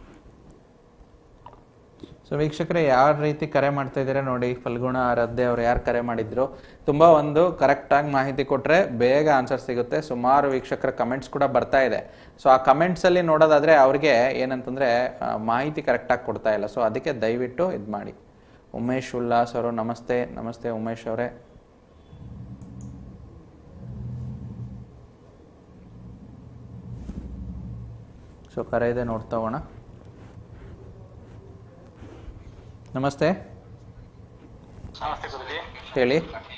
ಸೊ ವೀಕ್ಷಕರೇ ಯಾವ ರೀತಿ ಕರೆ ಮಾಡ್ತಾ ಇದ್ದಾರೆ ನೋಡಿ ಫಲ್ಗುಣ ಆರಾಧ್ಯ ಅವ್ರು ಯಾರು ಕರೆ ಮಾಡಿದ್ರು ತುಂಬ ಒಂದು ಕರೆಕ್ಟಾಗಿ ಮಾಹಿತಿ ಕೊಟ್ಟರೆ ಬೇಗ ಆನ್ಸರ್ ಸಿಗುತ್ತೆ ಸುಮಾರು ವೀಕ್ಷಕರ ಕಮೆಂಟ್ಸ್ ಕೂಡ ಬರ್ತಾ ಇದೆ ಸೊ ಆ ಕಮೆಂಟ್ಸಲ್ಲಿ ನೋಡೋದಾದರೆ ಅವ್ರಿಗೆ ಏನಂತಂದರೆ ಆ, ಮಾಹಿತಿ ಕರೆಕ್ಟಾಗಿ ಕೊಡ್ತಾ ಇಲ್ಲ ಸೊ ಅದಕ್ಕೆ ದಯವಿಟ್ಟು ಇದು ಮಾಡಿ ಉಮೇಶ್ ಉಲ್ಲಾಸ್ ಅವರು ನಮಸ್ತೆ ನಮಸ್ತೆ ಉಮೇಶ್ ಅವರೇ ಸೊ ಕರೆ ಇದೆ ನೋಡ್ತಾ ಹೋಗೋಣ ನಮಸ್ತೆ ನಮಸ್ತೆ ಗುರುಜಿ ಹೇಳಿ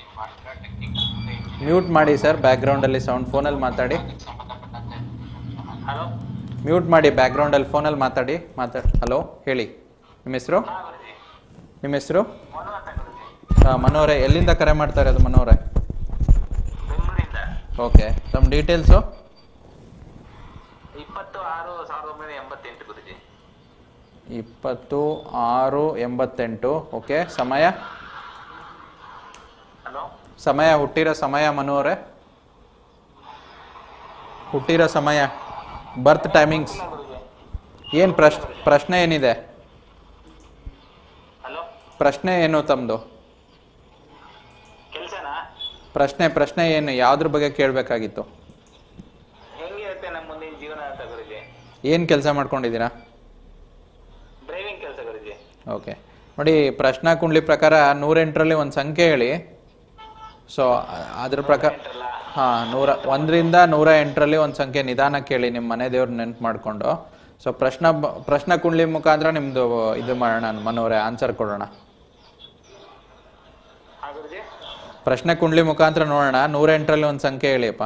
ಮ್ಯೂಟ್ ಮಾಡಿ ಸರ್ ಬ್ಯಾಕ್ಗ್ರೌಂಡಲ್ಲಿ ಸೌಂಡ್ ಫೋನಲ್ಲಿ ಮಾತಾಡಿ ಹಲೋ ಮ್ಯೂಟ್ ಮಾಡಿ ಬ್ಯಾಕ್ಗ್ರೌಂಡಲ್ಲಿ ಫೋನಲ್ಲಿ ಮಾತಾಡಿ ಮಾತಾಡಿ ಹಲೋ ಹೇಳಿ ನಿಮ್ಮ ಹೆಸರು ಗುರುಜಿ ನಿಮ್ಮ ಹೆಸರು ಮನು ಅಂತ ಗುರುಜಿ ಮನೋರೆ ಎಲ್ಲಿಂದ ಕರೆ ಮಾಡ್ತಾ ಇರೋದು ಮನೋರೆ ಬೆಂಗಳೂರಿಂದ ಓಕೆ ತಮ್ಮ ಡೀಟೇಲ್ಸು ಇಪ್ಪತ್ತು ಆರು ಸಾವಿರದ ಒಂಬೈನೂರ ಎಂಬತ್ತೆಂಟು ಗುರುಜಿ ಇಪ್ಪತ್ತು ಆರು ಎಂಬತ್ತೆಂಟು ಓಕೆ ಸಮಯ ಹಲೋ ಸಮಯ ಹುಟ್ಟಿರೋ ಸಮಯ ಮನೋರೆ ಹುಟ್ಟಿರೋ ಸಮಯ ಬರ್ತ್ ಟೈಮಿಂಗ್ಸ್ ಗುರುಜಿ ಏನು ಪ್ರಶ್ ಪ್ರಶ್ನೆ ಏನಿದೆ ಪ್ರಶ್ನೆ ಏನು ತಮ್ಮದು ಕೆಲ್ಸನಾ ಪ್ರಶ್ನೆ ಪ್ರಶ್ನೆ ಏನು ಯಾವ್ದ್ರ ಬಗ್ಗೆ ಕೇಳಬೇಕಾಗಿತ್ತು ಹೆಂಗಿರುತ್ತೆ ನಮ್ಮ ಮುಂದಿನ ಜೀವನ ಅಂತ ಗುರುಜಿ ಏನು ಕೆಲಸ ಮಾಡ್ಕೊಂಡಿದ್ದೀರಾ ಡ್ರೈವಿಂಗ್ ಕೆಲಸ ಗುರುಜಿ ಓಕೆ ನೋಡಿ ಪ್ರಶ್ನಾ ಕುಂಡ್ಲಿ ಪ್ರಕಾರ ನೂರೆಂಟರಲ್ಲಿ ಒಂದು ಸಂಖ್ಯೆ ಹೇಳಿ ಸೊ ಅದ್ರ ಪ್ರಕಾರ ಹಾಂ ನೂರ ಒಂದರಿಂದ ನೂರ ಎಂಟರಲ್ಲಿ ಒಂದು ಸಂಖ್ಯೆ ನಿಧಾನ ಕೇಳಿ ನಿಮ್ಮ ಮನೆ ದೇವ್ರ ನೆನ್ಪು ಮಾಡಿಕೊಂಡು ಸೊ ಪ್ರಶ್ನ ಬ- ಪ್ರಶ್ನಾ ಕುಂಡ್ಲಿ ಮುಖಾಂತರ ನಿಮ್ಮದು ಇದು ಮಾಡೋಣ ಮನೋರೆ ಆನ್ಸರ್ ಕೊಡೋಣ ಹಾ ಗುರುಜಿ ಪ್ರಶ್ನೆ ಕುಂಡ್ಲಿ ಮುಖಾಂತರ ನೋಡೋಣ ನೂರ ಎಂಟರಲ್ಲಿ ಒಂದು ಸಂಖ್ಯೆ ಹೇಳಿಯಪ್ಪ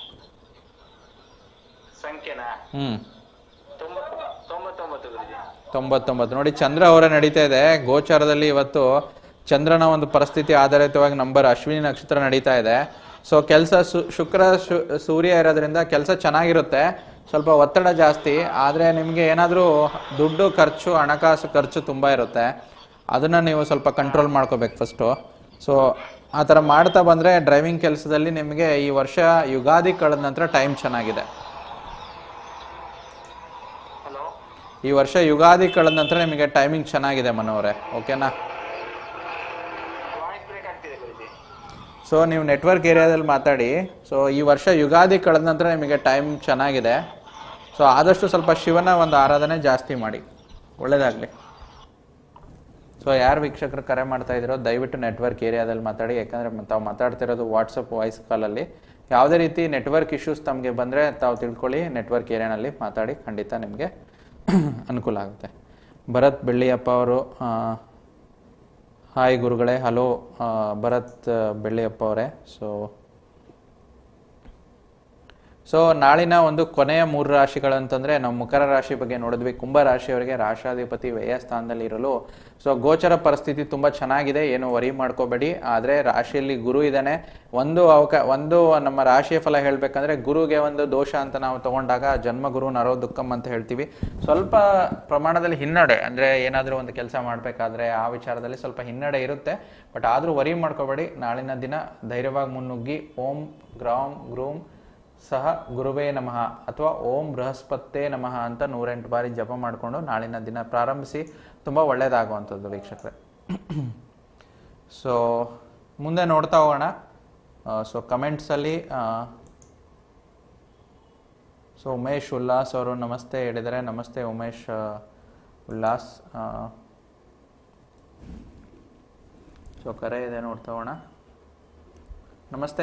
ಸಂಖ್ಯೆನಾ ಹ್ಞೂ ತೊಂಬತ್ತು ತೊಂಬತ್ತೊಂಬತ್ತು ಗುರುಜಿ ತೊಂಬತ್ತೊಂಬತ್ತು ನೋಡಿ ಚಂದ್ರ ಅವರ ನಡೀತಾ ಇದೆ ಗೋಚಾರದಲ್ಲಿ ಇವತ್ತು ಚಂದ್ರನ ಒಂದು ಪರಿಸ್ಥಿತಿ ಆಧಾರಿತವಾಗಿ ನಂಬರ್ ಅಶ್ವಿನಿ ನಕ್ಷತ್ರ ನಡೀತಾ ಇದೆ ಸೊ ಕೆಲಸ ಶುಕ್ರ ಶು- ಸೂರ್ಯ ಇರೋದ್ರಿಂದ ಕೆಲಸ ಚೆನ್ನಾಗಿರುತ್ತೆ ಸ್ವಲ್ಪ ಒತ್ತಡ ಜಾಸ್ತಿ ಆದರೆ ನಿಮಗೆ ಏನಾದರೂ ದುಡ್ಡು ಖರ್ಚು ಹಣಕಾಸು ಖರ್ಚು ತುಂಬ ಇರುತ್ತೆ ಅದನ್ನು ನೀವು ಸ್ವಲ್ಪ ಕಂಟ್ರೋಲ್ ಮಾಡ್ಕೋಬೇಕು ಫಸ್ಟು ಸೊ ಆ ಥರ ಮಾಡ್ತಾ ಬಂದರೆ ಡ್ರೈವಿಂಗ್ ಕೆಲಸದಲ್ಲಿ ನಿಮಗೆ ಈ ವರ್ಷ ಯುಗಾದಿ ಕಳೆದ ನಂತರ ಟೈಮ್ ಚೆನ್ನಾಗಿದೆ ಹಲೋ ಈ ವರ್ಷ ಯುಗಾದಿ ಕಳೆದ ನಂತರ ನಿಮಗೆ ಟೈಮಿಂಗ್ ಚೆನ್ನಾಗಿದೆ ಮನೋರೆ ಓಕೆನಾ ವಾಯ್ಸ್ ಬ್ರೇಕ್ ಆಗ್ತಿದೆ ಗುರುಜಿ ಸೊ ನೀವು ನೆಟ್ವರ್ಕ್ ಏರಿಯಾದಲ್ಲಿ ಮಾತಾಡಿ ಸೊ ಈ ವರ್ಷ ಯುಗಾದಿ ಕಳೆದ ನಂತರ ನಿಮಗೆ ಟೈಮ್ ಚೆನ್ನಾಗಿದೆ ಸೊ ಆದಷ್ಟು ಸ್ವಲ್ಪ ಶಿವನ ಒಂದು ಆರಾಧನೆ ಜಾಸ್ತಿ ಮಾಡಿ ಒಳ್ಳೇದಾಗಲಿ ಸೊ ಯಾರು ವೀಕ್ಷಕರು ಕರೆ ಮಾಡ್ತಾ ಇದ್ದೀರೋ ದಯವಿಟ್ಟು ನೆಟ್ವರ್ಕ್ ಏರಿಯಾದಲ್ಲಿ ಮಾತಾಡಿ ಯಾಕಂದರೆ ತಾವು ಮಾತಾಡ್ತಿರೋದು ವಾಟ್ಸಪ್ ವಾಯ್ಸ್ ಕಾಲಲ್ಲಿ ಯಾವುದೇ ರೀತಿ ನೆಟ್ವರ್ಕ್ ಇಶ್ಯೂಸ್ ತಮಗೆ ಬಂದರೆ ತಾವು ತಿಳ್ಕೊಳ್ಳಿ ನೆಟ್ವರ್ಕ್ ಏರಿಯಾನಲ್ಲಿ ಮಾತಾಡಿ ಖಂಡಿತ ನಿಮಗೆ ಅನುಕೂಲ ಆಗುತ್ತೆ ಭರತ್ ಬೆಳ್ಳಿಯಪ್ಪ ಅವರು ಆ, ಹಾಯ್ ಗುರುಗಳೇ ಹಲೋ ಆ, ಭರತ್ ಬೆಳ್ಳಿಯಪ್ಪ ಅವರೇ ಸೊ ಸೊ ನಾಳಿನ ಒಂದು ಕೊನೆಯ ಮೂರು ರಾಶಿಗಳು ಅಂತಂದ್ರೆ ನಾವು ಮಕರ ರಾಶಿ ಬಗ್ಗೆ ನೋಡಿದ್ವಿ ಕುಂಭ ರಾಶಿಯವರಿಗೆ ರಾಶಾಧಿಪತಿ ವ್ಯಯ ಸ್ಥಾನದಲ್ಲಿ ಇರಲು ಸೊ ಗೋಚರ ಪರಿಸ್ಥಿತಿ ತುಂಬಾ ಚೆನ್ನಾಗಿದೆ ಏನು ವರಿ ಮಾಡ್ಕೋಬೇಡಿ ಆದ್ರೆ ರಾಶಿಯಲ್ಲಿ ಗುರು ಇದ್ದಾನೆ ಒಂದು ಅವಕ ಒಂದು ನಮ್ಮ ರಾಶಿಯ ಫಲ ಹೇಳ್ಬೇಕಂದ್ರೆ ಗುರುಗೆ ಒಂದು ದೋಷ ಅಂತ ನಾವು ತಗೊಂಡಾಗ ಜನ್ಮ ಗುರು ನರೋ ದುಃಖಂ ಅಂತ ಹೇಳ್ತೀವಿ ಸ್ವಲ್ಪ ಪ್ರಮಾಣದಲ್ಲಿ ಹಿನ್ನಡೆ ಅಂದ್ರೆ ಏನಾದರೂ ಒಂದು ಕೆಲಸ ಮಾಡಬೇಕಾದ್ರೆ ಆ ವಿಚಾರದಲ್ಲಿ ಸ್ವಲ್ಪ ಹಿನ್ನಡೆ ಇರುತ್ತೆ ಬಟ್ ಆದರೂ ವರಿ ಮಾಡ್ಕೋಬೇಡಿ ನಾಳಿನ ದಿನ ಧೈರ್ಯವಾಗಿ ಮುನ್ನುಗ್ಗಿ ಓಂ ಗ್ರಾಮ್ ಗ್ರೂಮ್ ಸಹ ಗುರುವೇ ನಮಃ ಅಥವಾ ಓಂ ಬೃಹಸ್ಪತ್ತೇ ನಮಃ ಅಂತ ನೂರೆಂಟು ಬಾರಿ ಜಪ ಮಾಡಿಕೊಂಡು ನಾಳಿನ ದಿನ ಪ್ರಾರಂಭಿಸಿ ತುಂಬ ಒಳ್ಳೆಯದಾಗುವಂಥದ್ದು ವೀಕ್ಷಕರೇ ಸೊ ಮುಂದೆ ನೋಡ್ತಾ ಹೋಗೋಣ ಸೊ ಕಮೆಂಟ್ಸಲ್ಲಿ ಸೊ ಉಮೇಶ್ ಉಲ್ಲಾಸ್ ಅವರು ನಮಸ್ತೆ ಹೇಳಿದರೆ ನಮಸ್ತೆ ಉಮೇಶ್ ಆ, ಉಲ್ಲಾಸ್ ಸೊ ಕರೆ ಇದೆ ನೋಡ್ತಾ ಹೋಗೋಣ ನಮಸ್ತೆ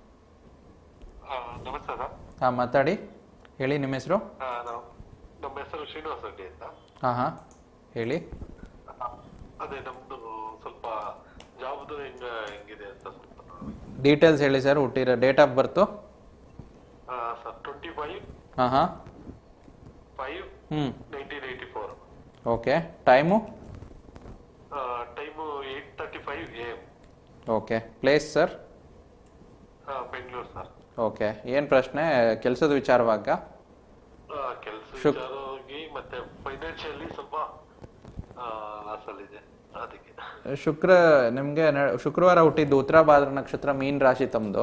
ನಮಸ್ತೆ ಸರ್ ಹಾಂ ಮಾತಾಡಿ ಹೇಳಿ ನಿಮ್ಮ ಹೆಸರು ಆ, ನಾವು ನಮ್ಮ ಹೆಸರು ಶ್ರೀನಿವಾಸ ರೆಡ್ಡಿ ಅಂತ ಹಾಂ ಹಾಂ ಹೇಳಿ ಆ, ಅದೇ ನಮ್ದು ಸ್ವಲ್ಪ ಜಾಬ್ದು ಹೆಂಗ ಹೆಂಗಿದೆ ಅಂತ ಸ್ವಲ್ಪ ಡೀಟೇಲ್ಸ್ ಹೇಳಿ ಸರ್ ಹುಟ್ಟಿರೋ date of birth sir twenty five ಹಾಂ ಹಾಂ ಫೈವ್ ಹ್ಞೂ nineteen eighty four okay time time eight thirty five A M okay place sir Bengaluru sir okay ಏನು ಪ್ರಶ್ನೆ ಕೆಲಸದ ವಿಚಾರವಾಗ ಕೆಲಸ ಶುಕ್- ವಿಚಾರವಾಗಿ ಮತ್ತೆ ಫೈನಾನ್ಷಿಯಲಿ ಸ್ವಲ್ಪ ಲಾಸ್ ಅಲ್ಲಿದೆ ಅದಕ್ಕೆ ಶುಕ್ರ ನಿಮಗೆ ಶುಕ್ರವಾರ ಹುಟ್ಟಿದ್ದು ಉತ್ತರ ಭಾದ್ರ ನಕ್ಷತ್ರ ಮೀನ್ ರಾಶಿ ತಮ್ಮದು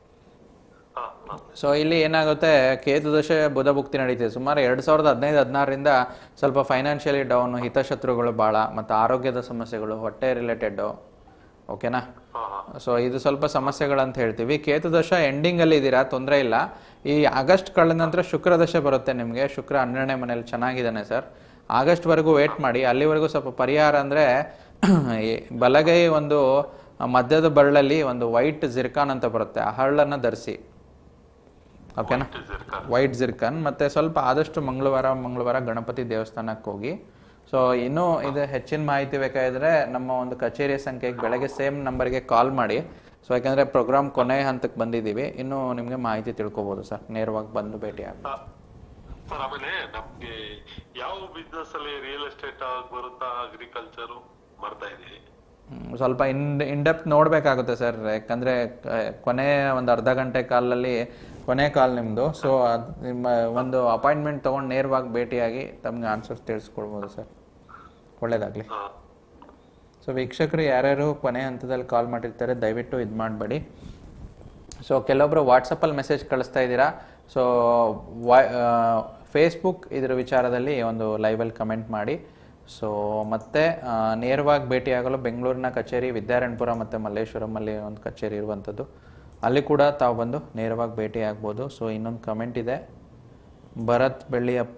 ಹಾ ಹಾ ಸೊ ಇಲ್ಲಿ ಏನಾಗುತ್ತೆ ಕೇತು ದಶೆ ಬುಧ ಭುಕ್ತಿ ನಡೀತಿದೆ ಸುಮಾರು ಎರಡು ಸಾವಿರದ ಹದಿನೈದು ಹದಿನಾರರಿಂದ ಸ್ವಲ್ಪ ಫೈನಾನ್ಷಿಯಲಿ ಡೌನ್ ಹಿತಶತ್ರುಗಳು ಭಾಳ ಮತ್ತು ಆರೋಗ್ಯದ ಸಮಸ್ಯೆಗಳು ಹೊಟ್ಟೆ ರಿಲೇಟೆಡ್ಡು ಓಕೆನಾ ಹಾ ಹಾ ಸೊ ಇದು ಸ್ವಲ್ಪ ಸಮಸ್ಯೆಗಳಂತ ಹೇಳ್ತೀವಿ ಕೇತು ದಶ ಎಂಡಿಂಗಲ್ಲಿ ಇದ್ದೀರಾ ತೊಂದರೆ ಇಲ್ಲ ಈ ಆಗಸ್ಟ್ ಕಳೆದ ನಂತರ ಶುಕ್ರ ದಶೆ ಬರುತ್ತೆ ನಿಮಗೆ ಶುಕ್ರ ಹನ್ನೆರಡನೇ ಮನೇಲಿ ಚೆನ್ನಾಗಿದ್ದಾನೆ ಸರ್ ಆಗಸ್ಟ್ವರೆಗೂ ವೇಟ್ ಮಾಡಿ ಅಲ್ಲಿವರೆಗೂ ಸ್ವಲ್ಪ ಪರಿಹಾರ ಅಂದರೆ ಬಲಗೈ ಒಂದು ಮಧ್ಯದ ಬರಳಲ್ಲಿ ಒಂದು ವೈಟ್ ಜಿರ್ಕಾನ್ ಅಂತ ಬರುತ್ತೆ ಆ ಹರಳನ್ನು ಧರಿಸಿ ಓಕೆನಾ ವೈಟ್ ಜಿರ್ಕನ್ ಮತ್ತೆ ಸ್ವಲ್ಪ ಆದಷ್ಟು ಮಂಗಳವಾರ ಮಂಗಳವಾರ ಗಣಪತಿ ದೇವಸ್ಥಾನಕ್ಕೆ ಹೋಗಿ ಸೊ ಇನ್ನೂ ಇದು ಹೆಚ್ಚಿನ ಮಾಹಿತಿ ಬೇಕಾಗಿದ್ರೆ ನಮ್ಮ ಒಂದು ಕಚೇರಿಯ ಸಂಖ್ಯೆಗೆ ಬೆಳಗ್ಗೆ ಸೇಮ್ ನಂಬರ್ಗೆ ಕಾಲ್ ಮಾಡಿ ಸೊ ಯಾಕಂದರೆ ಪ್ರೋಗ್ರಾಮ್ ಕೊನೆ ಹಂತಕ್ಕೆ ಬಂದಿದ್ದೀವಿ ಇನ್ನೂ ನಿಮಗೆ ಮಾಹಿತಿ ತಿಳ್ಕೊಬೋದು ಸರ್ ನೇರವಾಗಿ ಬಂದು ಭೇಟಿ ಆಗಿ ಸರ್ ಆಮೇಲೆ ನಮ್ಗೆ ಯಾವ ಬಿಸ್ನೆಸ್ ಅಲ್ಲಿ ರಿಯಲ್ ಎಸ್ಟೇಟ್ ಆಗಿ ಬರುತ್ತಾ ಅಗ್ರಿಕಲ್ಚರ್ ಮಾಡ್ತಾ ಇದೀವಿ ಹ್ಮ್, ಸ್ವಲ್ಪ ಇನ್ ಇನ್ಡೆಪ್ತ್ ನೋಡಬೇಕಾಗುತ್ತೆ ಸರ್ ಯಾಕಂದರೆ ಕೊನೆ ಒಂದು ಅರ್ಧ ಗಂಟೆ ಕಾಲಲ್ಲಿ ಕೊನೆ ಕಾಲ್ ನಿಮ್ಮದು ಸೊ ಅದು ನಿಮ್ಮ ಒಂದು ಅಪಾಯಿಂಟ್ಮೆಂಟ್ ತೊಗೊಂಡು ನೇರವಾಗಿ ಭೇಟಿಯಾಗಿ ತಮಗೆ ಆನ್ಸರ್ಸ್ ತಿಳಿಸ್ಕೊಡ್ಬೋದು ಸರ್ ಒಳ್ಳೆಯದಾಗಲಿ ಹಾ ಸೊ ವೀಕ್ಷಕರು ಯಾರ್ಯಾರು ಕೊನೆ ಹಂತದಲ್ಲಿ ಕಾಲ್ ಮಾಡಿರ್ತಾರೆ ದಯವಿಟ್ಟು ಇದು ಮಾಡಬೇಡಿ ಸೊ ಕೆಲವೊಬ್ಬರು ವಾಟ್ಸಪ್ಪಲ್ಲಿ ಮೆಸೇಜ್ ಕಳಿಸ್ತಾ ಇದ್ದೀರಾ ಸೊ ವಾ ಫೇಸ್ಬುಕ್ ಇದ್ರ ವಿಚಾರದಲ್ಲಿ ಒಂದು ಲೈವಲ್ಲಿ ಕಮೆಂಟ್ ಮಾಡಿ ಸೊ ಮತ್ತೆ ಆ, ನೇರವಾಗಿ ಭೇಟಿಯಾಗಲು ಬೆಂಗಳೂರಿನ ಕಚೇರಿ ವಿದ್ಯಾರಣ್ಯಪುರ ಮತ್ತು ಮಲ್ಲೇಶ್ವರಮಲ್ಲಿ ಒಂದು ಕಚೇರಿ ಇರುವಂಥದ್ದು ಅಲ್ಲಿ ಕೂಡ ತಾವು ಬಂದು ನೇರವಾಗಿ ಭೇಟಿ ಆಗ್ಬೋದು ಸೊ ಇನ್ನೊಂದು ಕಮೆಂಟ್ ಇದೆ ಭರತ್ ಬೆಳ್ಳಿಯಪ್ಪ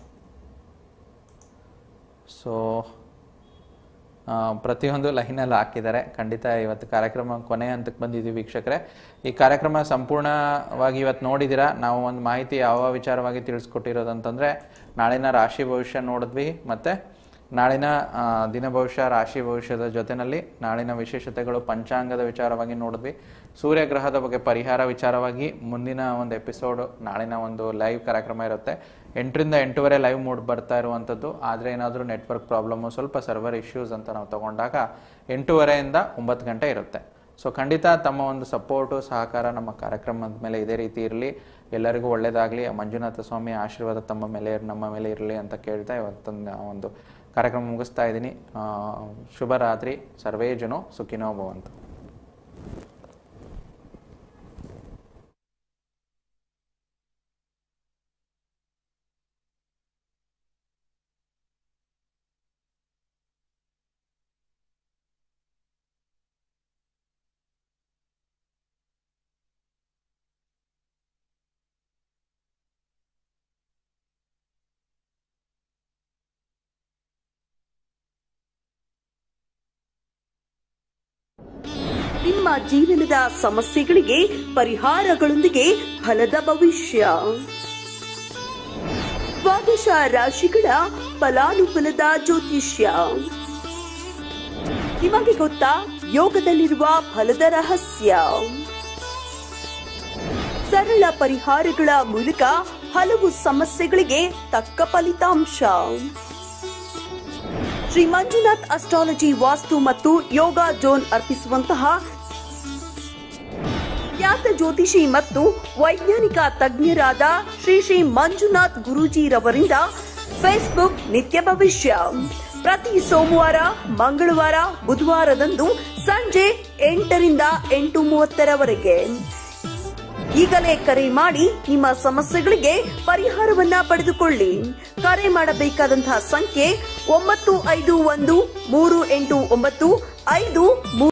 ಸೊ ಆ, ಪ್ರತಿಯೊಂದು ಲೈನಲ್ಲಿ ಹಾಕಿದ್ದಾರೆ ಖಂಡಿತ ಇವತ್ತು ಕಾರ್ಯಕ್ರಮ ಕೊನೆ ಹಂತಕ್ಕೆ ಬಂದಿದ್ದೀವಿ ವೀಕ್ಷಕರೇ ಈ ಕಾರ್ಯಕ್ರಮ ಸಂಪೂರ್ಣವಾಗಿ ಇವತ್ತು ನೋಡಿದ್ದೀರಾ ನಾವು ಒಂದು ಮಾಹಿತಿ ಯಾವ ವಿಚಾರವಾಗಿ ತಿಳಿಸ್ಕೊಟ್ಟಿರೋದು ಅಂತಂದರೆ ನಾಳಿನ ರಾಶಿ ಭವಿಷ್ಯ ನೋಡಿದ್ವಿ ಮತ್ತು ನಾಳಿನ ಆ, ದಿನ ಭವಿಷ್ಯ ರಾಶಿ ಭವಿಷ್ಯದ ಜೊತೆಯಲ್ಲಿ ನಾಳಿನ ವಿಶೇಷತೆಗಳು ಪಂಚಾಂಗದ ವಿಚಾರವಾಗಿ ನೋಡಿದ್ವಿ ಸೂರ್ಯಗ್ರಹದ ಬಗ್ಗೆ ಪರಿಹಾರ ವಿಚಾರವಾಗಿ ಮುಂದಿನ ಒಂದು ಎಪಿಸೋಡು ನಾಳಿನ ಒಂದು ಲೈವ್ ಕಾರ್ಯಕ್ರಮ ಇರುತ್ತೆ ಎಂಟರಿಂದ ಎಂಟೂವರೆ ಲೈವ್ ಮೂಡ್ ಬರ್ತಾ ಇರುವಂಥದ್ದು ಆದರೆ ಏನಾದರೂ ನೆಟ್ವರ್ಕ್ ಪ್ರಾಬ್ಲಮ್ಮು ಸ್ವಲ್ಪ ಸರ್ವರ್ ಇಶ್ಯೂಸ್ ಅಂತ ನಾವು ತಗೊಂಡಾಗ ಎಂಟೂವರೆಯಿಂದ ಒಂಬತ್ತು ಗಂಟೆ ಇರುತ್ತೆ ಸೊ ಖಂಡಿತ ತಮ್ಮ ಒಂದು ಸಪೋರ್ಟು ಸಹಕಾರ ನಮ್ಮ ಕಾರ್ಯಕ್ರಮದ ಮೇಲೆ ಇದೇ ರೀತಿ ಇರಲಿ ಎಲ್ಲರಿಗೂ ಒಳ್ಳೆಯದಾಗಲಿ ಮಂಜುನಾಥ ಸ್ವಾಮಿ ಆಶೀರ್ವಾದ ತಮ್ಮ ಮೇಲೆ ಇರ್- ನಮ್ಮ ಮೇಲೆ ಇರಲಿ ಅಂತ ಕೇಳ್ತಾ ಇವತ್ತೊಂದು ಒಂದು ಕಾರ್ಯಕ್ರಮ ಮುಗಿಸ್ತಾ ಇದ್ದೀನಿ ಆ, ಶುಭರಾತ್ರಿ ಸರ್ವೇ ಜನೋ ಸುಖಿನೋ ಭವಂತು ನಿಮ್ಮ ಜೀವನದ ಸಮಸ್ಯೆಗಳಿಗೆ ಪರಿಹಾರಗಳೊಂದಿಗೆ ಫಲದ ಭವಿಷ್ಯ ದ್ವಾದಶ ರಾಶಿಗಳ ಫಲಾನುಫಲದ ಜ್ಯೋತಿಷ್ಯ ನಿಮಗೆ ಗೊತ್ತಾ ಯೋಗದಲ್ಲಿರುವ ಫಲದ ರಹಸ್ಯ ಸರಳ ಪರಿಹಾರಗಳ ಮೂಲಕ ಹಲವು ಸಮಸ್ಯೆಗಳಿಗೆ ತಕ್ಕ ಫಲಿತಾಂಶ ಶ್ರೀ ಮಂಜುನಾಥ್ ಅಸ್ಟ್ರಾಲಜಿ ವಾಸ್ತು ಮತ್ತು ಯೋಗ ಜೋನ್ ಅರ್ಪಿಸುವಂತಹ ಖ್ಯಾತ ಜ್ಯೋತಿಷಿ ಮತ್ತು ವೈಜ್ಞಾನಿಕ ತಜ್ಞರಾದ ಶ್ರೀ ಶ್ರೀ ಮಂಜುನಾಥ್ ಗುರೂಜಿರವರಿಂದ ಫೇಸ್ಬುಕ್ ನಿತ್ಯ ಭವಿಷ್ಯ ಪ್ರತಿ ಸೋಮವಾರ ಮಂಗಳವಾರ ಬುಧವಾರದಂದು ಸಂಜೆ ಎಂಟರಿಂದ ಎಂಟು ಮೂವತ್ತರವರೆಗೆ ಈಗಲೇ ಕರೆ ಮಾಡಿ ನಿಮ್ಮ ಸಮಸ್ಯೆಗಳಿಗೆ ಪರಿಹಾರವನ್ನ ಪಡೆದುಕೊಳ್ಳಿ ಕರೆ ಮಾಡಬೇಕಾದಂತಹ ಸಂಖ್ಯೆ ಒಂಬತ್ತು ಐದು ಒಂದು ಮೂರು ಎಂಟು ಒಂಬತ್ತು ಐದು ಮೂರು